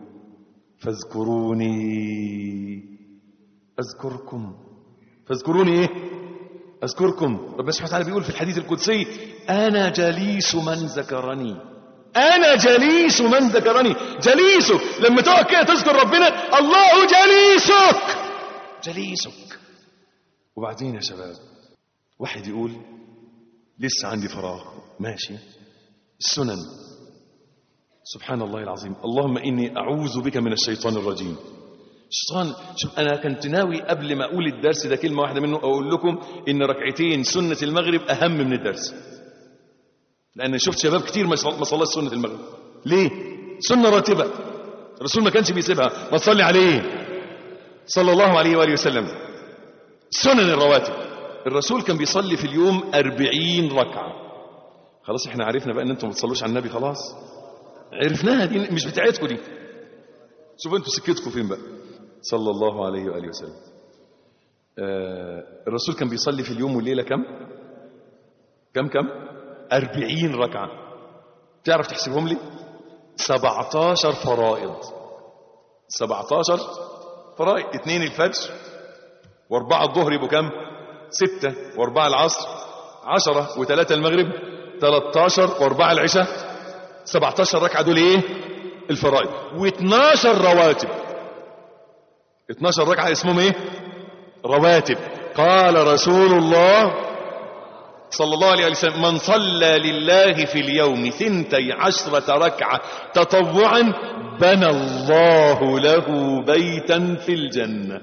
فاذكروني اذكركم فاذكروني ايه اذكركم ربنا سبحانه وتعالى بيقول في الحديث القدسي انا جليس من ذكرني انا جليس من ذكرني جليسك لما تقعد كده تذكر ربنا الله جليسك جليسك وبعدين يا شباب واحد يقول لسه عندي فراغ ماشي السنن سبحان الله العظيم اللهم إني أعوذ بك من الشيطان الرجيم الشيطان شوف أنا كنت ناوي قبل ما أقول الدرس ده كلمة واحدة منه أقول لكم إن ركعتين سنة المغرب أهم من الدرس لأن شفت شباب كتير ما صل- ما صلاش سنة المغرب ليه؟ سنة راتبة الرسول ما كانش بيسيبها ما تصلي عليه صلى الله عليه وآله وسلم سنن الرواتب الرسول كان بيصلي في اليوم أربعين ركعة خلاص احنا عرفنا بقى ان انتم ما بتصلوش على النبي خلاص عرفناها دي مش بتاعتكم دي شوفوا انتوا سكتكم فين بقى صلى الله عليه واله وسلم آه الرسول كان بيصلي في اليوم والليله كم كم كم أربعين ركعه تعرف تحسبهم لي 17 فرائض 17 فرائض اثنين الفجر واربعه الظهر يبقوا كم ستة واربعه العصر عشرة وثلاثة المغرب 13 واربعه العشاء 17 ركعة دول ايه الفرائض و12 رواتب 12 ركعة اسمهم ايه رواتب قال رسول الله صلى الله عليه وسلم من صلى لله في اليوم ثنتي عشرة ركعة تطوعا بنى الله له بيتا في الجنة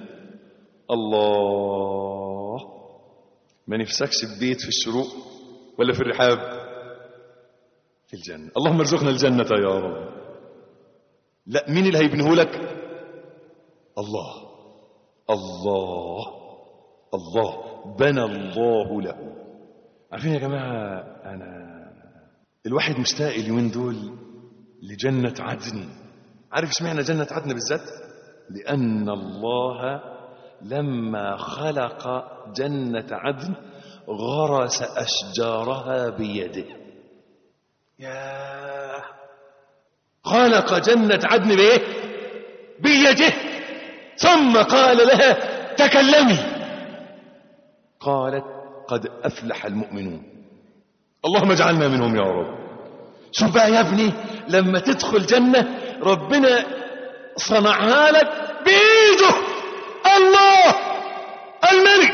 الله ما نفسكش في بيت في الشروق ولا في الرحاب في الجنة اللهم ارزقنا الجنة يا رب لا مين اللي هيبنيه لك الله الله الله بنى الله له عارفين يا جماعة أنا الواحد مشتاق اليومين دول لجنة عدن عارف اشمعنى جنة عدن بالذات لأن الله لما خلق جنة عدن غرس أشجارها بيده يا خلق جنة عدن بإيه بيده ثم قال لها تكلمي قالت قد أفلح المؤمنون اللهم اجعلنا منهم يا رب شوف بقى يا ابني لما تدخل جنة ربنا صنعها لك بإيده الله الملك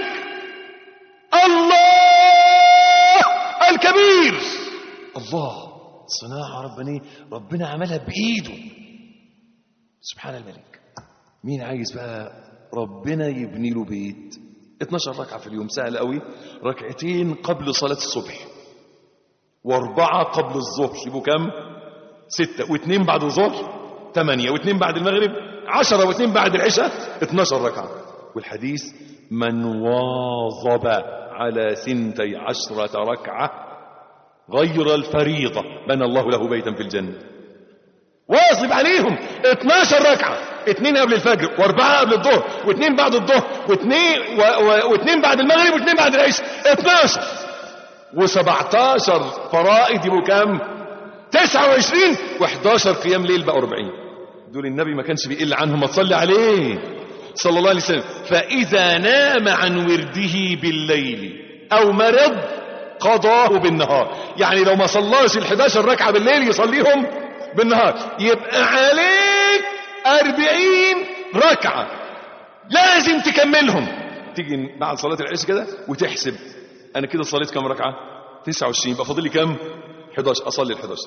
الله الكبير الله صناعة ربنا ربنا عملها بإيده سبحان الملك مين عايز بقى ربنا يبني له بيت 12 ركعة في اليوم سهل قوي ركعتين قبل صلاة الصبح واربعة قبل الظهر يبقوا كم ستة واثنين بعد الظهر ثمانية واثنين بعد المغرب عشرة واثنين بعد العشاء 12 ركعة والحديث من واظب على ثنتي عشرة ركعة غير الفريضة بنى الله له بيتا في الجنة واظب عليهم 12 ركعة اثنين قبل الفجر واربعة قبل الظهر واثنين بعد الظهر واثنين و... و... واثنين بعد المغرب واثنين بعد العشاء 12 و17 فرائض يبقوا كام 29 و11 قيام ليل بقى 40 دول النبي ما كانش بيقل عنهم ما تصلي عليه صلى الله عليه وسلم فإذا نام عن ورده بالليل أو مرض قضاه بالنهار يعني لو ما صلاش ال11 ركعة بالليل يصليهم بالنهار يبقى عليك أربعين ركعة لازم تكملهم تيجي بعد صلاة العشاء كده وتحسب أنا كده صليت كم ركعة 29 يبقى فاضل لي كم 11 أصلي ال 11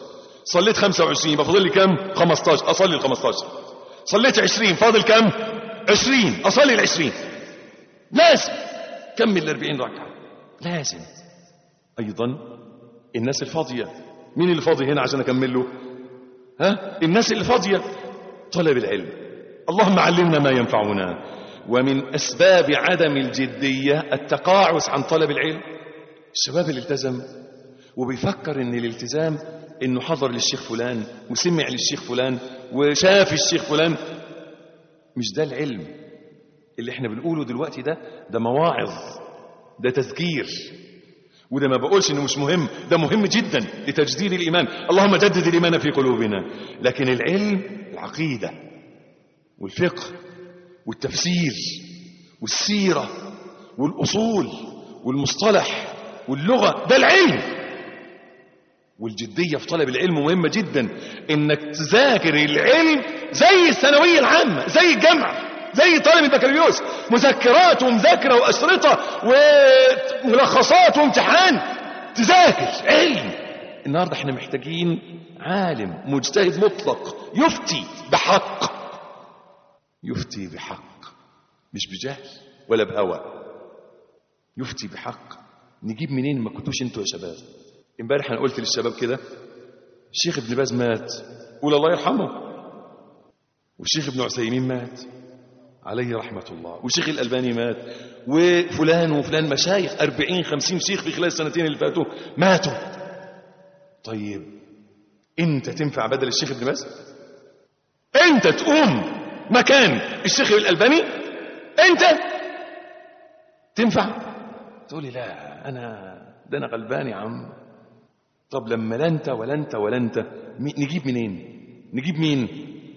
صليت 25 يبقى فاضل لي كام 15 اصلي ال 15 صليت 20 فاضل كام 20 اصلي ال 20 لازم كمل ال 40 ركعه لازم ايضا الناس الفاضيه مين اللي فاضي هنا عشان اكمل له ها الناس اللي فاضيه طلب العلم اللهم علمنا ما ينفعنا ومن اسباب عدم الجديه التقاعس عن طلب العلم الشباب اللي التزم وبيفكر ان الالتزام انه حضر للشيخ فلان وسمع للشيخ فلان وشاف الشيخ فلان مش ده العلم اللي احنا بنقوله دلوقتي ده ده مواعظ ده تذكير وده ما بقولش انه مش مهم ده مهم جدا لتجديد الايمان اللهم جدد الايمان في قلوبنا لكن العلم العقيده والفقه والتفسير والسيره والاصول والمصطلح واللغه ده العلم والجديه في طلب العلم مهمه جدا انك تذاكر العلم زي الثانويه العامه زي الجامعه زي طالب البكالوريوس مذكرات ومذاكره واشرطه وملخصات وامتحان تذاكر علم النهارده احنا محتاجين عالم مجتهد مطلق يفتي بحق يفتي بحق مش بجهل ولا بهوى يفتي بحق نجيب منين ما كنتوش انتوا يا شباب امبارح انا قلت للشباب كده الشيخ ابن باز مات قول الله يرحمه والشيخ ابن عثيمين مات عليه رحمة الله والشيخ الألباني مات وفلان وفلان مشايخ أربعين خمسين شيخ في خلال السنتين اللي فاتوا ماتوا طيب انت تنفع بدل الشيخ ابن باز انت تقوم مكان الشيخ الألباني انت تنفع تقولي لا انا ده انا غلبان يا عم طب لما لا انت ولا انت ولا انت نجيب منين نجيب مين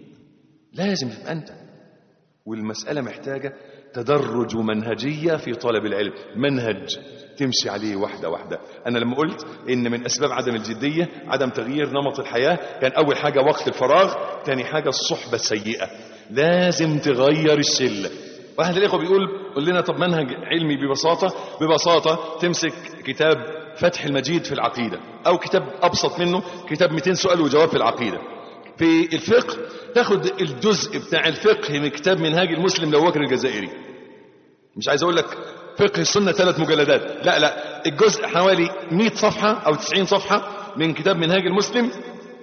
لازم تبقى انت والمسألة محتاجة تدرج ومنهجية في طلب العلم منهج تمشي عليه واحدة واحدة أنا لما قلت إن من أسباب عدم الجدية عدم تغيير نمط الحياة كان أول حاجة وقت الفراغ تاني حاجة الصحبة السيئة لازم تغير الشلة واحد الإخوة بيقول قول لنا طب منهج علمي ببساطة ببساطة تمسك كتاب فتح المجيد في العقيدة أو كتاب أبسط منه كتاب 200 سؤال وجواب في العقيدة في الفقه تاخد الجزء بتاع الفقه من كتاب منهاج المسلم لو بكر الجزائري مش عايز اقول لك فقه السنة ثلاث مجلدات لا لا الجزء حوالي 100 صفحة او 90 صفحة من كتاب منهاج المسلم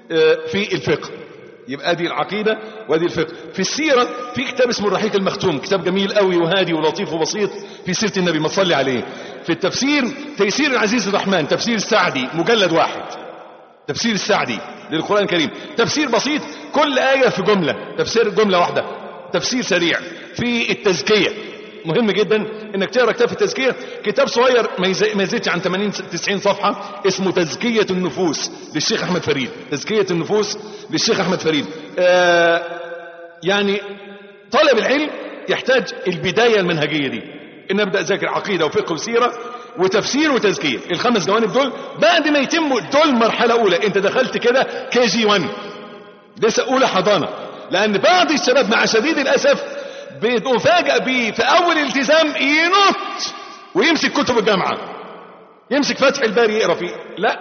في الفقه يبقى دي العقيدة وادي الفقه في السيرة في كتاب اسمه الرحيق المختوم كتاب جميل قوي وهادي ولطيف وبسيط في سيرة النبي ما تصلي عليه في التفسير تيسير العزيز الرحمن تفسير السعدي مجلد واحد تفسير السعدي للقرآن الكريم تفسير بسيط كل آية في جملة تفسير جملة واحدة تفسير سريع في التزكية مهم جدا انك تقرا كتاب في التزكيه كتاب صغير ما يزيدش عن 80 90 صفحه اسمه تزكيه النفوس للشيخ احمد فريد تزكيه النفوس للشيخ احمد فريد آه يعني طالب العلم يحتاج البدايه المنهجيه دي ان ابدا اذاكر عقيده وفقه وسيره وتفسير وتزكيه الخمس جوانب دول بعد ما يتموا دول مرحله اولى انت دخلت كده كي جي 1 لسه اولى حضانه لان بعض الشباب مع شديد الاسف بتفاجئ بيه في اول التزام ينط ويمسك كتب الجامعه يمسك فتح الباري يقرا فيه لا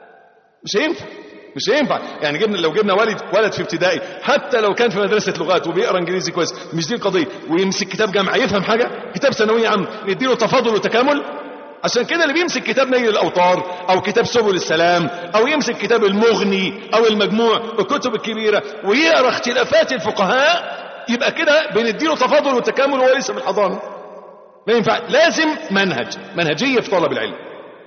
مش هينفع مش هينفع يعني جبنا لو جبنا ولد ولد في ابتدائي حتى لو كان في مدرسه لغات وبيقرا انجليزي كويس مش دي القضيه ويمسك كتاب جامعه يفهم حاجه كتاب ثانويه عامه نديله تفاضل وتكامل عشان كده اللي بيمسك كتاب نيل الاوطار او كتاب سبل السلام او يمسك كتاب المغني او المجموع الكتب الكبيره ويقرا اختلافات الفقهاء يبقى كده بنديله تفاضل وتكامل وهو لسه في الحضانه ما ينفع لازم منهج منهجيه في طلب العلم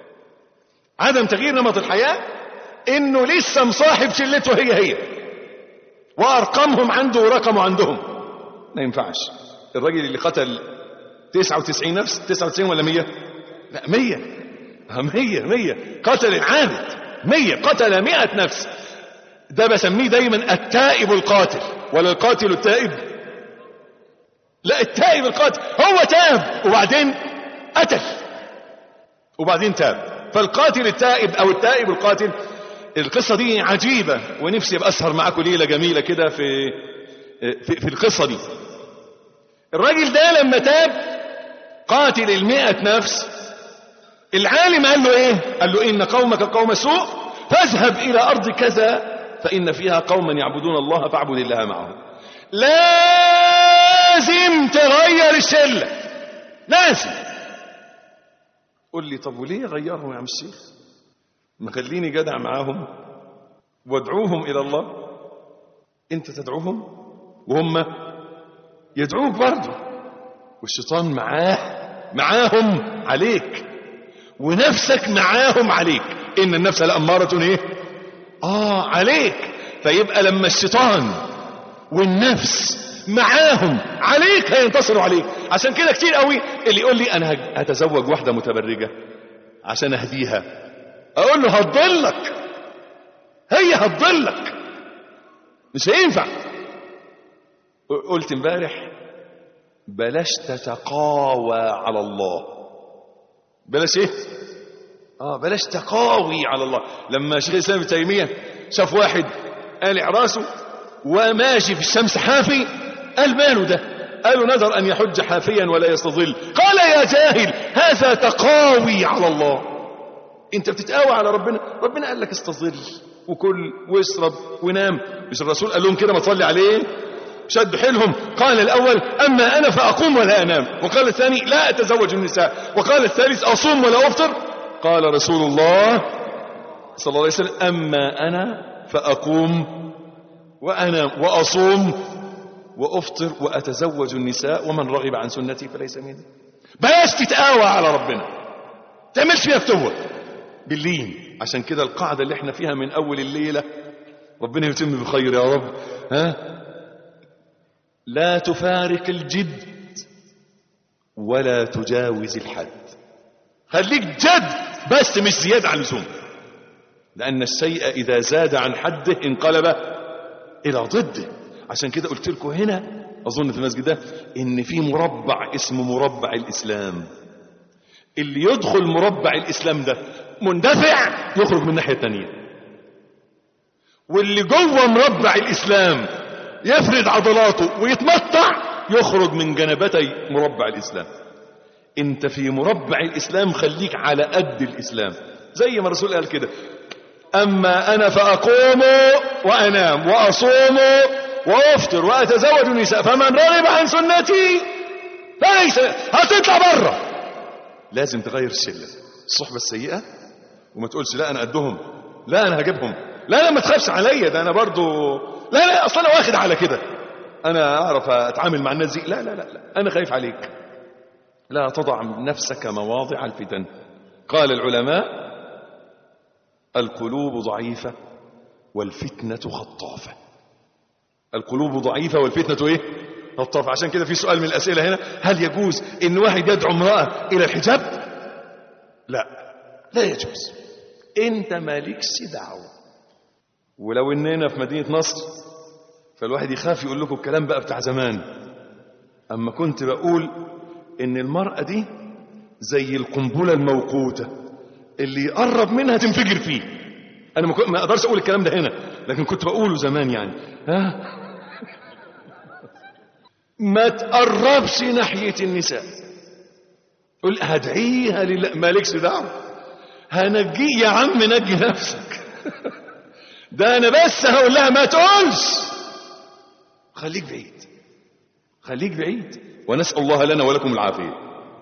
عدم تغيير نمط الحياه انه لسه مصاحب شلته هي هي وارقامهم عنده ورقمه عندهم ما ينفعش الراجل اللي قتل 99 نفس 99 ولا 100 لا 100 100 100 قتل العابد 100 قتل 100 نفس ده بسميه دايما التائب القاتل ولا القاتل التائب لا التائب القاتل هو تاب وبعدين قتل وبعدين تاب فالقاتل التائب او التائب القاتل القصة دي عجيبة ونفسي ابقى اسهر معاكم ليلة جميلة كده في, في في القصة دي الراجل ده لما تاب قاتل المئة نفس العالم قال له ايه قال له ان قومك قوم سوء فاذهب الى ارض كذا فإن فيها قوما يعبدون الله فاعبد الله معهم لازم تغير الشلة لازم قول لي طب وليه غيرهم يا عم الشيخ ما خليني جدع معاهم وادعوهم إلى الله انت تدعوهم وهم يدعوك برضه والشيطان معاه معاهم عليك ونفسك معاهم عليك ان النفس لأمارة ايه اه عليك فيبقى لما الشيطان والنفس معاهم عليك هينتصروا عليك عشان كده كتير قوي اللي يقول لي انا هتزوج واحدة متبرجة عشان اهديها اقول له هتضلك هي هتضلك مش هينفع قلت امبارح بلاش تتقاوى على الله بلاش ايه اه بلاش تقاوي على الله لما شيخ الاسلام ابن تيميه شاف واحد قالع راسه وماشي في الشمس حافي قال ماله ده قالوا نذر ان يحج حافيا ولا يستظل قال يا جاهل هذا تقاوي على الله انت بتتقاوى على ربنا ربنا قال لك استظل وكل واشرب ونام مش الرسول قال لهم كده ما تصلي عليه شد حيلهم قال الأول أما أنا فأقوم ولا أنام وقال الثاني لا أتزوج النساء وقال الثالث أصوم ولا أفطر قال رسول الله صلى الله عليه وسلم أما أنا فأقوم وأنام وأصوم وأفطر وأتزوج النساء ومن رغب عن سنتي فليس مني بلاش تتقاوى على ربنا تعملش فيها فتوة باللين عشان كده القاعدة اللي احنا فيها من أول الليلة ربنا يتم بخير يا رب ها لا تفارق الجد ولا تجاوز الحد خليك جد بس مش زيادة عن اللزوم لأن الشيء إذا زاد عن حده انقلب إلى ضده عشان كده قلت لكم هنا أظن في المسجد ده إن في مربع اسمه مربع الإسلام اللي يدخل مربع الإسلام ده مندفع يخرج من الناحية الثانية واللي جوه مربع الإسلام يفرد عضلاته ويتمطع يخرج من جنبتي مربع الإسلام انت في مربع الإسلام خليك على قد الإسلام زي ما الرسول قال كده أما أنا فأقوم وأنام وأصوم وأفطر وأتزوج النساء فمن رغب عن سنتي فليس هتطلع بره لازم تغير الشلة الصحبة السيئة وما تقولش لا أنا قدهم لا أنا هجيبهم لا لا ما تخافش عليا ده أنا برضو لا لا أصلا أنا واخد على كده أنا أعرف أتعامل مع الناس دي لا لا لا, لا. أنا خايف عليك لا تضع نفسك مواضع الفتن قال العلماء القلوب ضعيفة والفتنة خطافة القلوب ضعيفة والفتنة ايه خطافة عشان كده في سؤال من الأسئلة هنا هل يجوز ان واحد يدعو امرأة الى الحجاب لا لا يجوز انت مالكش دعوة ولو اننا في مدينة نصر فالواحد يخاف يقول لكم الكلام بقى بتاع زمان اما كنت بقول ان المرأة دي زي القنبلة الموقوتة اللي يقرب منها تنفجر فيه انا ما, ما اقدرش اقول الكلام ده هنا لكن كنت بقوله زمان يعني ها ما تقربش ناحية النساء قل هدعيها لله مالكش دعوة هنجي يا عم نجي نفسك ده انا بس هقول لها ما تقولش خليك بعيد خليك بعيد ونسأل الله لنا ولكم العافية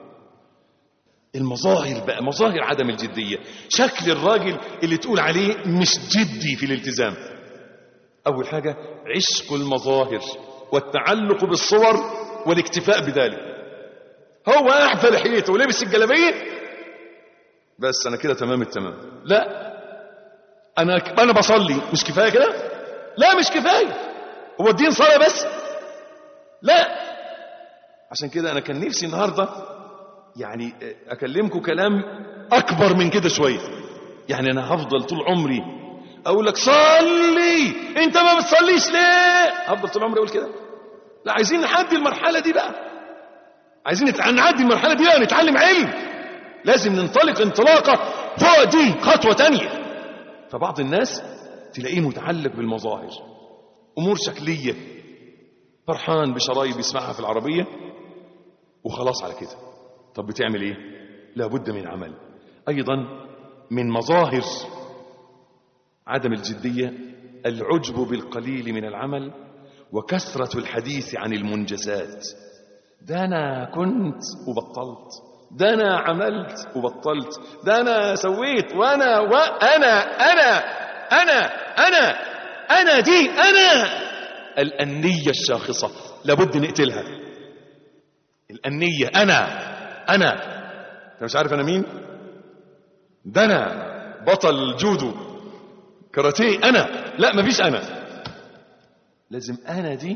المظاهر بقى مظاهر عدم الجدية شكل الراجل اللي تقول عليه مش جدي في الالتزام أول حاجة عشق المظاهر والتعلق بالصور والاكتفاء بذلك هو أعفى لحيته ولبس الجلابية بس أنا كده تمام التمام لا أنا أنا بصلي مش كفاية كده لا مش كفاية هو الدين صلاة بس لا عشان كده أنا كان نفسي النهاردة يعني أكلمكم كلام أكبر من كده شوية يعني أنا هفضل طول عمري أقول لك صلي أنت ما بتصليش ليه هفضل طول عمري أقول كده لا عايزين نعدي المرحلة دي بقى عايزين نعدي المرحلة دي بقى نتعلم علم لازم ننطلق انطلاقة فوق دي خطوة تانية فبعض الناس تلاقيه متعلق بالمظاهر أمور شكلية فرحان بشرايب يسمعها في العربية وخلاص على كده طب بتعمل ايه لابد من عمل ايضا من مظاهر عدم الجدية العجب بالقليل من العمل وكثرة الحديث عن المنجزات ده أنا كنت وبطلت ده أنا عملت وبطلت ده أنا سويت وأنا وأنا أنا أنا أنا أنا دي أنا الأنية الشاخصة لابد نقتلها الأنية أنا أنا أنت مش عارف أنا مين ده أنا بطل جودو كاراتيه أنا لا مفيش أنا لازم أنا دي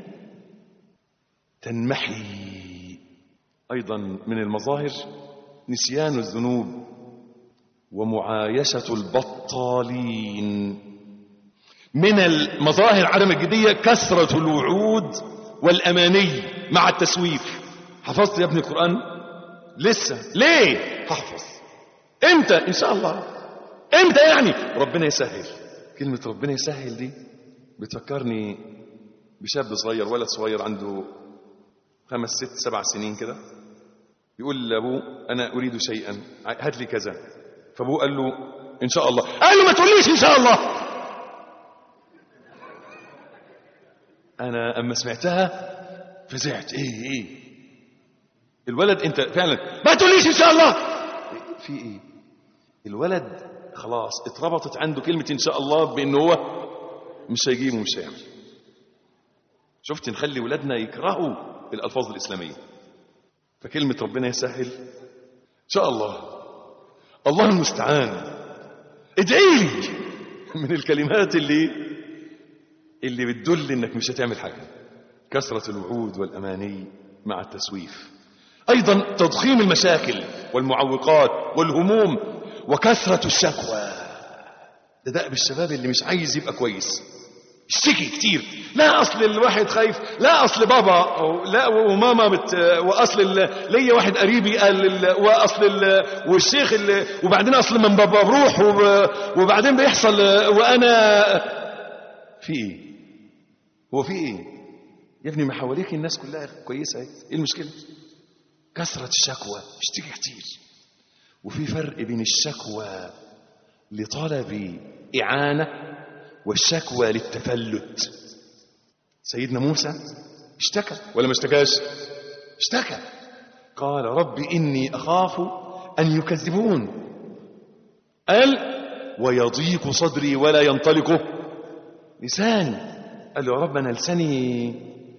تنمحي أيضا من المظاهر نسيان الذنوب ومعايشة البطالين من المظاهر عدم الجدية كثرة الوعود والأماني مع التسويف حفظت يا ابني القرآن لسه ليه هحفظ امتى ان شاء الله امتى يعني ربنا يسهل كلمة ربنا يسهل دي بتفكرني بشاب صغير ولد صغير عنده خمس ست سبع سنين كده يقول لابوه انا اريد شيئا هات لي كذا فابوه قال له ان شاء الله قال له ما تقوليش ان شاء الله انا اما سمعتها فزعت ايه ايه الولد انت فعلا ما تقوليش ان شاء الله في ايه الولد خلاص اتربطت عنده كلمة ان شاء الله بان هو مش هيجيب ومش هيعمل شفت نخلي ولادنا يكرهوا الالفاظ الاسلامية فكلمة ربنا يسهل ان شاء الله الله المستعان ادعي لي من الكلمات اللي اللي بتدل انك مش هتعمل حاجة كثرة الوعود والاماني مع التسويف ايضا تضخيم المشاكل والمعوقات والهموم وكثرة الشكوى ده دأب الشباب اللي مش عايز يبقى كويس اشتكي كتير لا اصل الواحد خايف لا اصل بابا أو لا وماما بت واصل ال- ليا واحد قريبي قال ال- واصل ال- والشيخ اللي وبعدين اصل من بابا بروح وب- وبعدين بيحصل وانا في ايه هو في ايه يا ابني ما حواليك الناس كلها كويسه اهي. ايه المشكله كثرة الشكوى اشتكي كتير وفي فرق بين الشكوى لطلب إعانة والشكوى للتفلت سيدنا موسى اشتكى ولا ما اشتكاش اشتكى قال رب إني أخاف أن يكذبون قال ويضيق صدري ولا ينطلق لساني قال له يا رب أنا لساني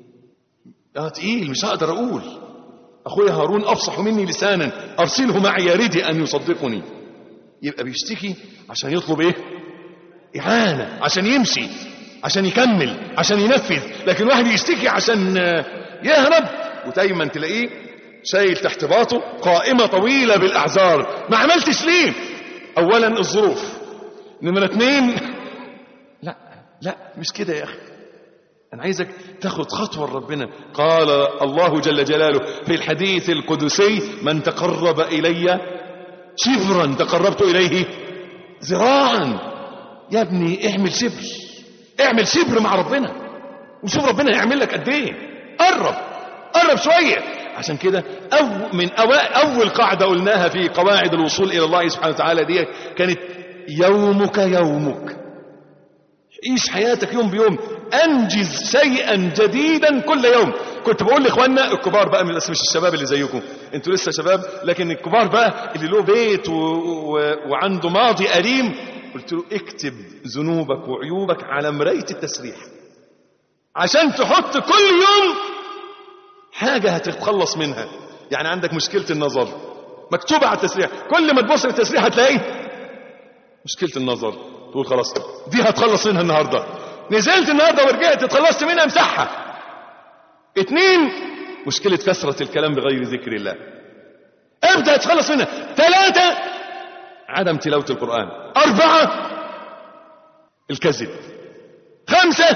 اه تقيل مش هقدر أقول أخويا هارون أفصح مني لسانا أرسله معي يريد أن يصدقني يبقى بيشتكي عشان يطلب إيه إعانة عشان يمشي عشان يكمل عشان ينفذ لكن واحد يشتكي عشان آه، يهرب ودايما تلاقيه شايل تحت باطه قائمة طويلة بالأعذار ما عملتش ليه أولا الظروف نمرة اتنين لا لا مش كده يا أخي أنا عايزك تاخد خطوة لربنا قال الله جل جلاله في الحديث القدسي من تقرب إلي شبرا تقربت إليه ذراعا يا ابني اعمل شبر اعمل شبر مع ربنا وشوف ربنا هيعمل لك قد ايه قرب قرب شوية عشان كده أو من أوائل أول قاعدة قلناها في قواعد الوصول إلى الله سبحانه وتعالى دي كانت يومك يومك عيش حياتك يوم بيوم انجز شيئا جديدا كل يوم كنت بقول لاخواننا الكبار بقى من بس مش الشباب اللي زيكم انتوا لسه شباب لكن الكبار بقى اللي له بيت و... و... وعنده ماضي أليم قلت له اكتب ذنوبك وعيوبك على مراية التسريح عشان تحط كل يوم حاجة هتتخلص منها يعني عندك مشكلة النظر مكتوبة على التسريح كل ما تبص للتسريح هتلاقي مشكلة النظر تقول خلاص دي هتخلص منها النهاردة نزلت النهاردة ورجعت اتخلصت منها امسحها اتنين مشكلة كثرة الكلام بغير ذكر الله ابدأ تخلص منها ثلاثة عدم تلاوة القرآن أربعة الكذب خمسة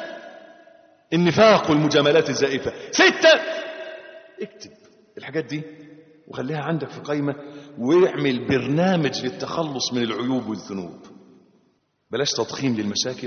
النفاق والمجاملات الزائفة ستة اكتب الحاجات دي وخليها عندك في قائمة واعمل برنامج للتخلص من العيوب والذنوب بلاش تضخيم للمشاكل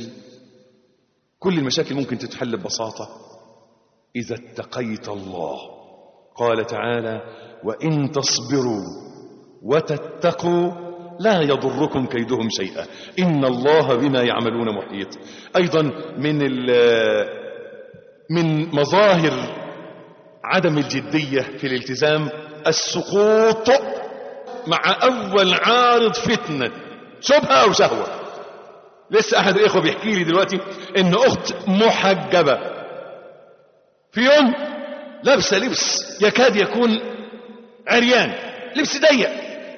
كل المشاكل ممكن تتحل ببساطة إذا اتقيت الله قال تعالى وإن تصبروا وتتقوا لا يضركم كيدهم شيئا إن الله بما يعملون محيط أيضا من ال- من مظاهر عدم الجدية في الالتزام السقوط مع أول عارض فتنة شبهة أو شهوة لسه أحد الإخوة بيحكي لي دلوقتي إن أخت محجبة في يوم لابسة لبس يكاد يكون عريان لبس ضيق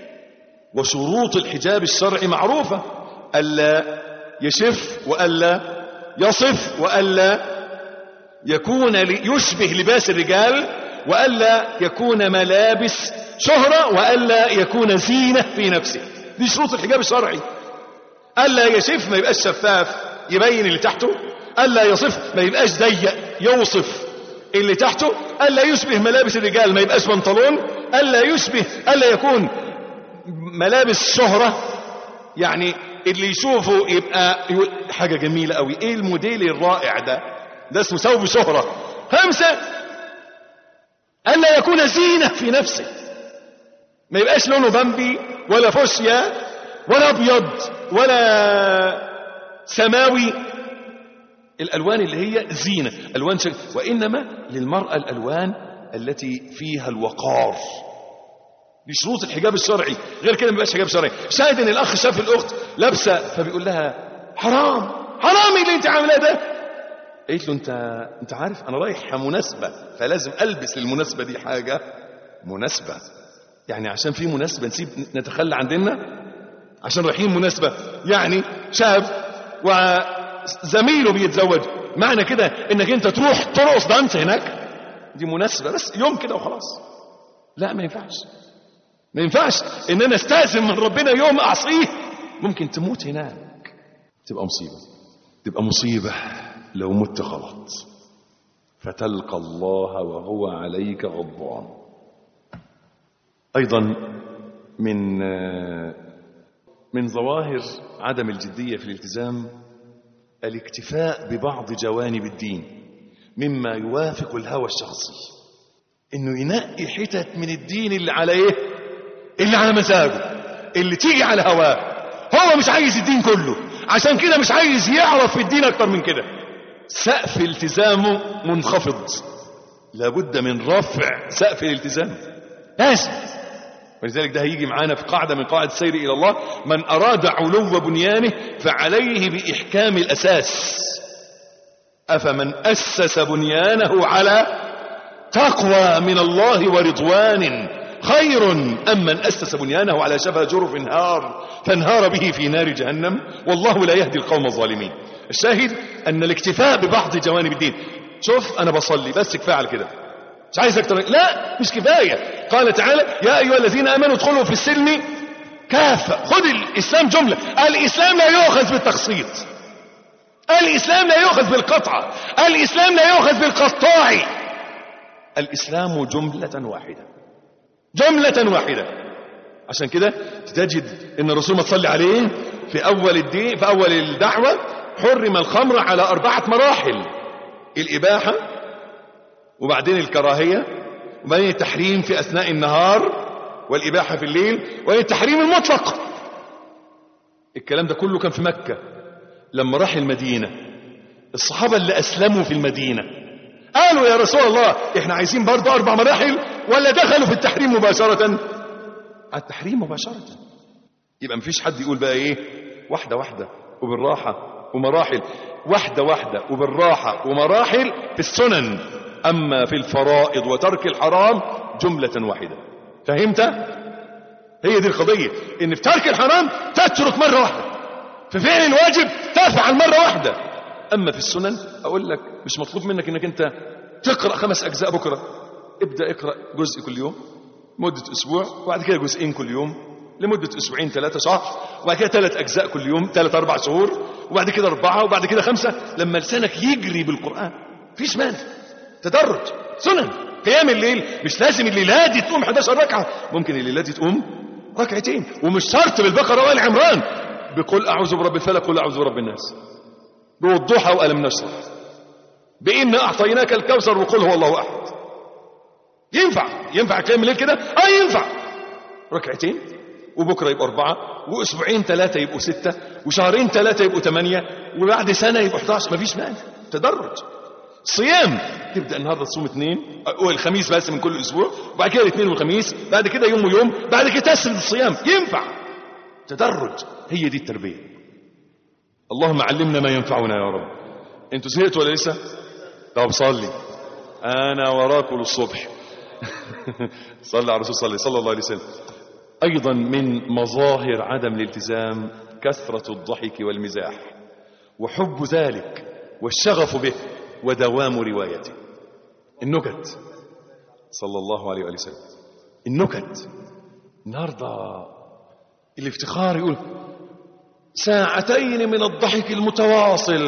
وشروط الحجاب الشرعي معروفة ألا يشف وألا يصف وألا يكون لي- يشبه لباس الرجال وألا يكون ملابس شهرة وألا يكون زينة في نفسه دي شروط الحجاب الشرعي ألا يشف ما يبقاش شفاف يبين اللي تحته ألا يصف ما يبقاش ضيق يوصف اللي تحته ألا يشبه ملابس الرجال ما يبقاش بنطلون ألا يشبه ألا يكون ملابس شهرة يعني اللي يشوفه يبقى يقول حاجة جميلة قوي ايه الموديل الرائع ده ده اسمه ثوب شهرة خمسة ألا يكون زينة في نفسه ما يبقاش لونه بامبي ولا فوشيا ولا ابيض ولا سماوي الالوان اللي هي زينه الوان شك... وانما للمراه الالوان التي فيها الوقار دي شروط الحجاب الشرعي غير كده ما يبقاش حجاب شرعي شاهد ان الاخ شاف الاخت لابسه فبيقول لها حرام حرام اللي انت عاملاه ده قالت له انت انت عارف انا رايح مناسبه فلازم البس للمناسبه دي حاجه مناسبه يعني عشان في مناسبه نسيب نتخلى عن ديننا عشان رايحين مناسبه يعني شاب وزميله بيتزوج معنى كده انك انت تروح ترقص دانس هناك دي مناسبه بس يوم كده وخلاص لا ما ينفعش ما ينفعش ان انا استاذن من ربنا يوم اعصيه ممكن تموت هناك تبقى مصيبه تبقى مصيبه لو مت غلط فتلقى الله وهو عليك غضبان ايضا من من ظواهر عدم الجديه في الالتزام الاكتفاء ببعض جوانب الدين مما يوافق الهوى الشخصي انه ينقي حتت من الدين اللي على ايه اللي على مزاجه اللي تيجي على هواه هو مش عايز الدين كله عشان كده مش عايز يعرف في الدين اكتر من كده سقف التزامه منخفض لابد من رفع سقف الالتزام لازم ولذلك ده هيجي معانا في قاعدة من قواعد السير إلى الله من أراد علو بنيانه فعليه بإحكام الأساس أفمن أسس بنيانه على تقوى من الله ورضوان خير أم من أسس بنيانه على شفا جرف نهار فانهار به في نار جهنم والله لا يهدي القوم الظالمين الشاهد أن الاكتفاء ببعض جوانب الدين شوف أنا بصلي بس كفاية على كده مش عايز أكتر لا مش كفاية قال تعالى يا أيها الذين آمنوا ادخلوا في السلم كافة خذ الإسلام جملة الإسلام لا يؤخذ بالتخصيص الإسلام لا يؤخذ بالقطعة الإسلام لا يؤخذ بالقطاع الإسلام جملة واحدة جملة واحدة عشان كده تجد ان الرسول ما تصلي عليه في اول الدين في اول الدعوة حرم الخمر على اربعة مراحل الاباحة وبعدين الكراهية وبعدين التحريم في اثناء النهار والاباحة في الليل وبعدين التحريم المطلق الكلام ده كله كان في مكة لما راح المدينة الصحابة اللي اسلموا في المدينة قالوا يا رسول الله احنا عايزين برضه اربع مراحل ولا دخلوا في التحريم مباشرة على التحريم مباشرة يبقى مفيش حد يقول بقى ايه واحدة واحدة وبالراحة ومراحل واحدة واحدة وبالراحة ومراحل في السنن اما في الفرائض وترك الحرام جملة واحدة فهمت هي دي القضية ان في ترك الحرام تترك مرة واحدة في فعل الواجب تفعل مرة واحدة اما في السنن اقول لك مش مطلوب منك انك انت تقرأ خمس اجزاء بكرة ابدأ اقرأ جزء كل يوم مدة اسبوع وبعد كده جزئين كل يوم لمدة اسبوعين ثلاثة شهر وبعد كده ثلاث اجزاء كل يوم ثلاث اربع شهور وبعد كده اربعة وبعد كده خمسة لما لسانك يجري بالقرآن فيش مانع تدرج سنن قيام الليل مش لازم الليلة دي تقوم 11 ركعة ممكن الليلة دي تقوم ركعتين ومش شرط بالبقرة وآل عمران بقول أعوذ برب الفلق قل أعوذ برب الناس بوضوحها وألم نشرح بإن أعطيناك الكوثر وقل هو الله أحد ينفع ينفع قيام الليل كده اه ينفع ركعتين وبكرة يبقوا أربعة وأسبوعين ثلاثة يبقوا ستة وشهرين ثلاثة يبقوا ثمانية وبعد سنة يبقوا 11 مفيش مانع تدرج صيام تبدأ النهاردة تصوم اثنين أو الخميس بس من كل أسبوع وبعد كده الاثنين والخميس بعد كده يوم ويوم بعد كده تسرد الصيام ينفع تدرج هي دي التربية اللهم علمنا ما ينفعنا يا رب انتوا زهقتوا ولا لسه طب صلي انا وراكم للصبح صلى على الرسول صلى صلى الله عليه وسلم ايضا من مظاهر عدم الالتزام كثرة الضحك والمزاح وحب ذلك والشغف به ودوام روايته النكت صلى الله عليه وآله وسلم النكت النهارده الافتخار يقول ساعتين من الضحك المتواصل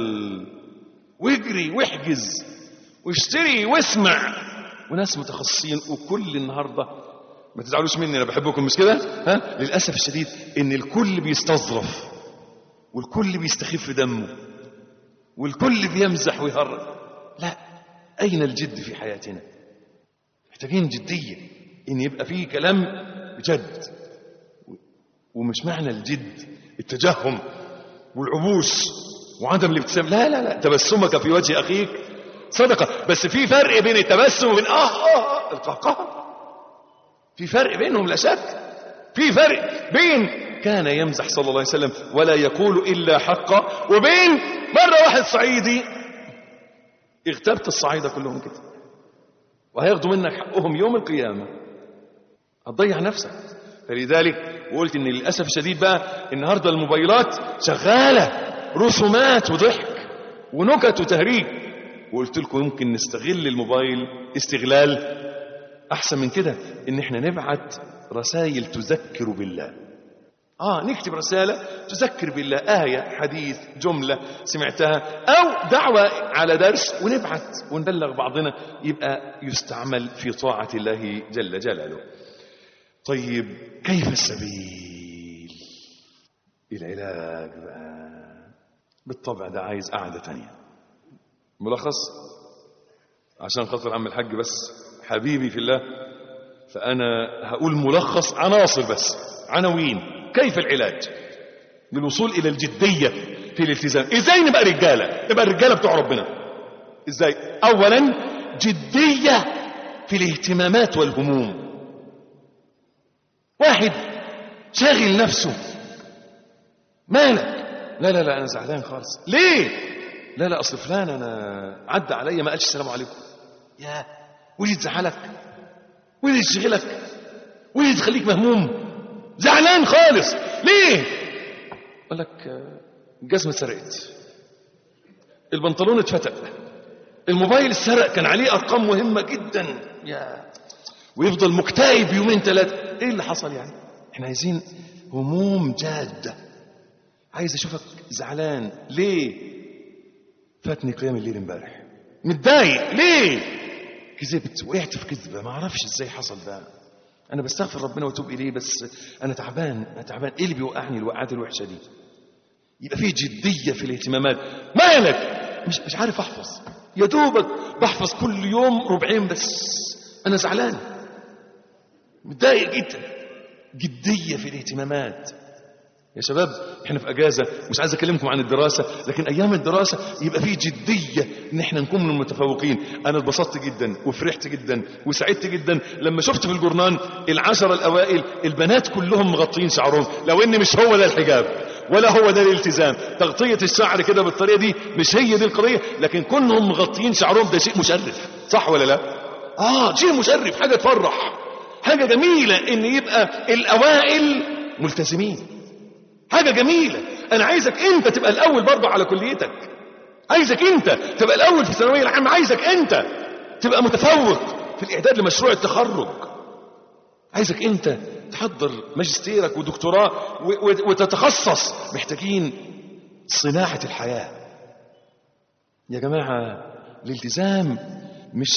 واجري واحجز واشتري واسمع وناس متخصصين وكل النهارده ما تزعلوش مني انا بحبكم مش كده ها للاسف الشديد ان الكل بيستظرف والكل بيستخف دمه والكل بيمزح ويهرج لا اين الجد في حياتنا محتاجين جديه ان يبقى فيه كلام بجد ومش معنى الجد التجهم والعبوس وعدم الابتسام لا لا لا تبسمك في وجه اخيك صدقه بس في فرق بين التبسم وبين اه اه, آه القهقه في فرق بينهم لا شك في فرق بين كان يمزح صلى الله عليه وسلم ولا يقول الا حقا وبين مره واحد صعيدي اغتبت الصعايده كلهم كده وهياخدوا منك حقهم يوم القيامه هتضيع نفسك فلذلك وقلت ان للاسف الشديد بقى النهارده الموبايلات شغاله رسومات وضحك ونكت وتهريج وقلت لكم يمكن نستغل الموبايل استغلال احسن من كده ان احنا نبعت رسائل تذكر بالله اه نكتب رساله تذكر بالله ايه حديث جمله سمعتها او دعوه على درس ونبعت ونبلغ بعضنا يبقى يستعمل في طاعه الله جل جلاله طيب كيف السبيل العلاج بقى بالطبع ده عايز قعدة تانية ملخص عشان خاطر عم الحاج بس حبيبي في الله فأنا هقول ملخص عناصر بس عناوين كيف العلاج للوصول إلى الجدية في الالتزام إزاي نبقى رجالة نبقى الرجالة بتوع ربنا إزاي أولا جدية في الاهتمامات والهموم واحد شاغل نفسه مالك لا لا لا انا زعلان خالص ليه لا لا اصل فلان انا عدى عليا ما قالش السلام عليكم يا وليه تزعلك وليه تشغلك وليه تخليك مهموم زعلان خالص ليه قال لك آه، الجزمه اتسرقت البنطلون اتفتق الموبايل اتسرق كان عليه ارقام مهمه جدا يا ويفضل مكتئب يومين ثلاثه ايه اللي حصل يعني احنا عايزين هموم جاده عايز اشوفك زعلان ليه فاتني قيام الليل امبارح متضايق ليه كذبت وقعت في كذبه ما اعرفش ازاي حصل ده انا بستغفر ربنا واتوب اليه بس انا تعبان انا تعبان ايه اللي بيوقعني الوقعات الوحشه دي يبقى في جديه في الاهتمامات مالك مش مش عارف احفظ يا دوبك بحفظ كل يوم ربعين بس انا زعلان متضايق جدا جديه في الاهتمامات يا شباب احنا في اجازه مش عايز اكلمكم عن الدراسه لكن ايام الدراسه يبقى في جديه ان احنا نكون من المتفوقين انا اتبسطت جدا وفرحت جدا وسعدت جدا لما شفت في الجورنان العشره الاوائل البنات كلهم مغطين شعرهم لو ان مش هو ده الحجاب ولا هو ده الالتزام تغطيه الشعر كده بالطريقه دي مش هي دي القضيه لكن كونهم مغطيين شعرهم ده شيء مشرف صح ولا لا اه شيء مشرف حاجه تفرح حاجه جميله ان يبقى الاوائل ملتزمين حاجة جميلة أنا عايزك أنت تبقى الأول برضه على كليتك عايزك أنت تبقى الأول في الثانوية العامة عايزك أنت تبقى متفوق في الإعداد لمشروع التخرج عايزك أنت تحضر ماجستيرك ودكتوراه و- و- وتتخصص محتاجين صناعة الحياة يا جماعة الالتزام مش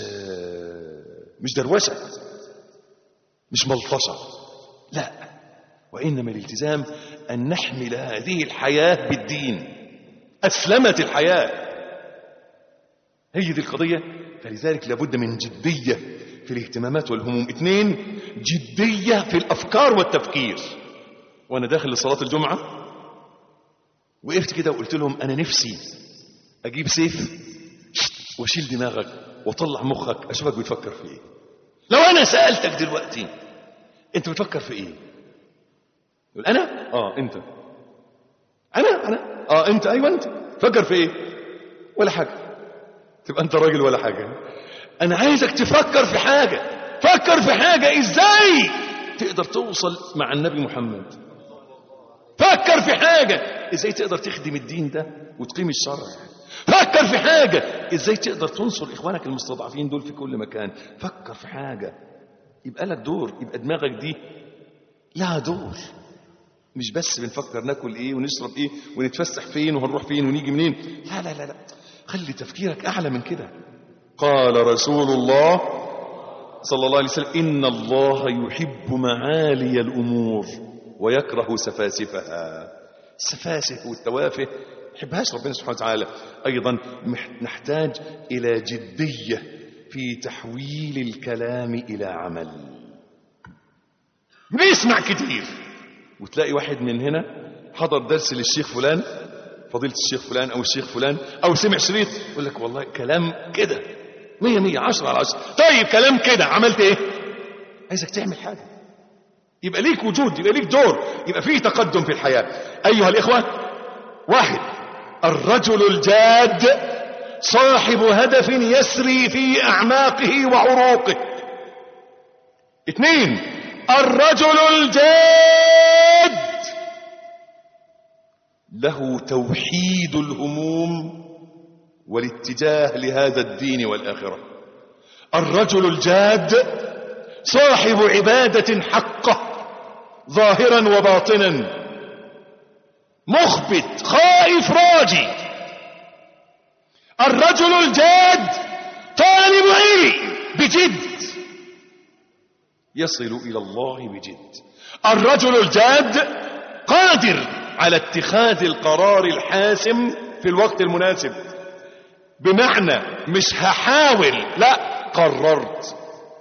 مش دروشة مش ملطشة لا وإنما الالتزام أن نحمل هذه الحياة بالدين أسلمت الحياة هي دي القضية فلذلك لابد من جدية في الاهتمامات والهموم اثنين جدية في الأفكار والتفكير وأنا داخل لصلاة الجمعة وقفت كده وقلت لهم أنا نفسي أجيب سيف واشيل دماغك واطلع مخك أشوفك بتفكر في إيه لو أنا سألتك دلوقتي أنت بتفكر في إيه يقول أنا آه أنت أنا أنا آه أنت أيوة أنت فكر في إيه ولا حاجة تبقى أنت راجل ولا حاجة أنا عايزك تفكر في حاجة فكر في حاجة إزاي تقدر توصل مع النبي محمد فكر في حاجة إزاي تقدر تخدم الدين ده وتقيم الشرع فكر في حاجة إزاي تقدر تنصر إخوانك المستضعفين دول في كل مكان فكر في حاجة يبقى لك دور يبقى دماغك دي لها دور مش بس بنفكر ناكل ايه ونشرب ايه ونتفسح فين وهنروح فين ونيجي منين لا لا لا لا خلي تفكيرك اعلى من كده قال رسول الله صلى الله عليه وسلم ان الله يحب معالي الامور ويكره سفاسفها السفاسف والتوافه يحبهاش ربنا سبحانه وتعالى ايضا مح- نحتاج الى جديه في تحويل الكلام الى عمل بنسمع كتير وتلاقي واحد من هنا حضر درس للشيخ فلان فضيلة الشيخ فلان أو الشيخ فلان أو سمع شريط يقول لك والله كلام كده مية مية عشرة على عشرة طيب كلام كده عملت إيه عايزك تعمل حاجة يبقى ليك وجود يبقى ليك دور يبقى فيه تقدم في الحياة أيها الإخوة واحد الرجل الجاد صاحب هدف يسري في أعماقه وعروقه اثنين الرجل الجاد له توحيد الهموم والاتجاه لهذا الدين والآخرة الرجل الجاد صاحب عبادة حقة ظاهرا وباطنا مخبت خائف راجي الرجل الجاد طالب علم بجد يصل إلى الله بجد الرجل الجاد قادر على اتخاذ القرار الحاسم في الوقت المناسب بمعنى مش هحاول لا قررت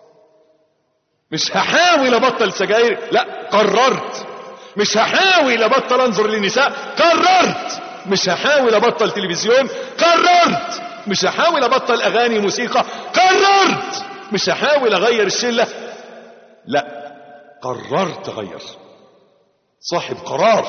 مش هحاول ابطل سجاير لا قررت مش هحاول ابطل انظر للنساء قررت مش هحاول ابطل تلفزيون قررت مش هحاول ابطل اغاني موسيقى قررت مش هحاول اغير الشله لا قررت اغير صاحب قرار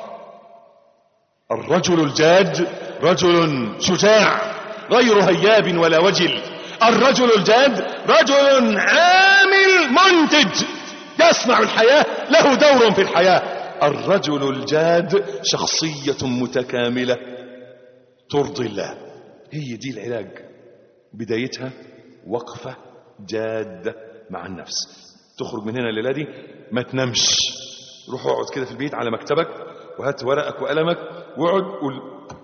الرجل الجاد رجل شجاع غير هياب ولا وجل الرجل الجاد رجل عامل منتج يصنع الحياة له دور في الحياة الرجل الجاد شخصية متكاملة ترضي الله هي دي العلاج بدايتها وقفة جادة مع النفس تخرج من هنا الليلة دي ما تنامش روح اقعد كده في البيت على مكتبك وهات ورقك وقلمك واقعد قول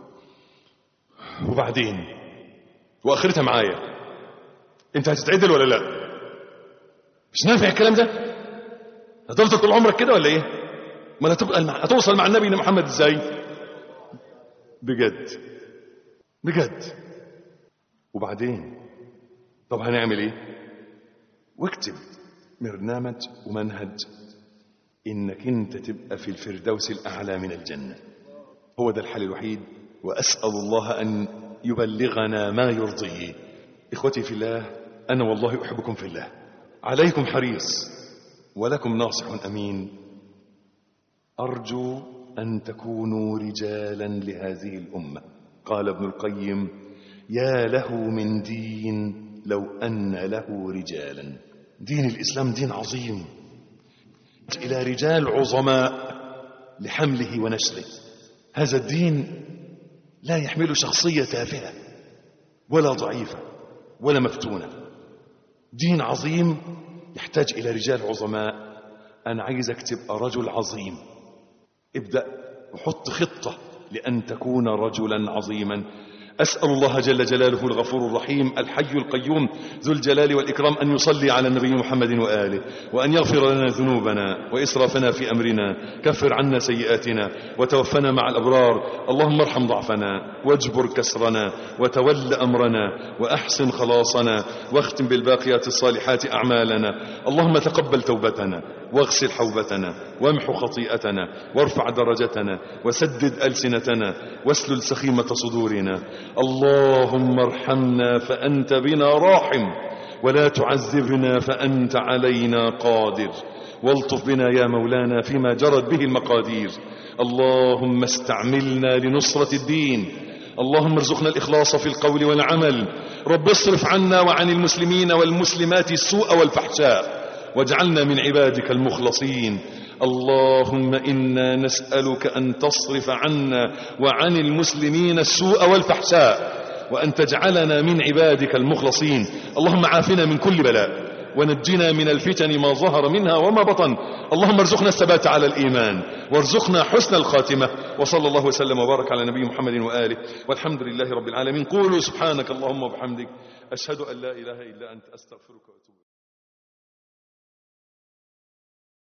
وبعدين واخرتها معايا انت هتتعدل ولا لا مش نافع الكلام ده هتفضل طول عمرك كده ولا ايه ما هتبقى مع... هتوصل مع النبي محمد ازاي بجد بجد وبعدين طب هنعمل ايه واكتب برنامج ومنهج انك انت تبقى في الفردوس الاعلى من الجنه هو ده الحل الوحيد واسال الله ان يبلغنا ما يرضيه اخوتي في الله انا والله احبكم في الله عليكم حريص ولكم ناصح امين ارجو ان تكونوا رجالا لهذه الامه قال ابن القيم يا له من دين لو ان له رجالا دين الاسلام دين عظيم الى رجال عظماء لحمله ونشره هذا الدين لا يحمل شخصيه تافهه ولا ضعيفه ولا مفتونه دين عظيم يحتاج الى رجال عظماء انا عايزك تبقى رجل عظيم ابدا وحط خطه لان تكون رجلا عظيما أسأل الله جل جلاله الغفور الرحيم الحي القيوم ذو الجلال والإكرام أن يصلي على النبي محمد وآله وأن يغفر لنا ذنوبنا وإسرافنا في أمرنا كفر عنا سيئاتنا وتوفنا مع الأبرار اللهم ارحم ضعفنا واجبر كسرنا وتول أمرنا وأحسن خلاصنا واختم بالباقيات الصالحات أعمالنا اللهم تقبل توبتنا واغسل حوبتنا وامحو خطيئتنا وارفع درجتنا وسدد ألسنتنا واسلل سخيمة صدورنا اللهم ارحمنا فأنت بنا راحم ولا تعذبنا فأنت علينا قادر والطف بنا يا مولانا فيما جرت به المقادير اللهم استعملنا لنصرة الدين اللهم ارزقنا الإخلاص في القول والعمل رب اصرف عنا وعن المسلمين والمسلمات السوء والفحشاء واجعلنا من عبادك المخلصين اللهم إنا نسألك أن تصرف عنا وعن المسلمين السوء والفحشاء وأن تجعلنا من عبادك المخلصين اللهم عافنا من كل بلاء ونجنا من الفتن ما ظهر منها وما بطن اللهم ارزقنا الثبات على الإيمان وارزقنا حسن الخاتمة وصلى الله وسلم وبارك على نبي محمد وآله والحمد لله رب العالمين قولوا سبحانك اللهم وبحمدك أشهد أن لا إله إلا أنت أستغفرك وأتوب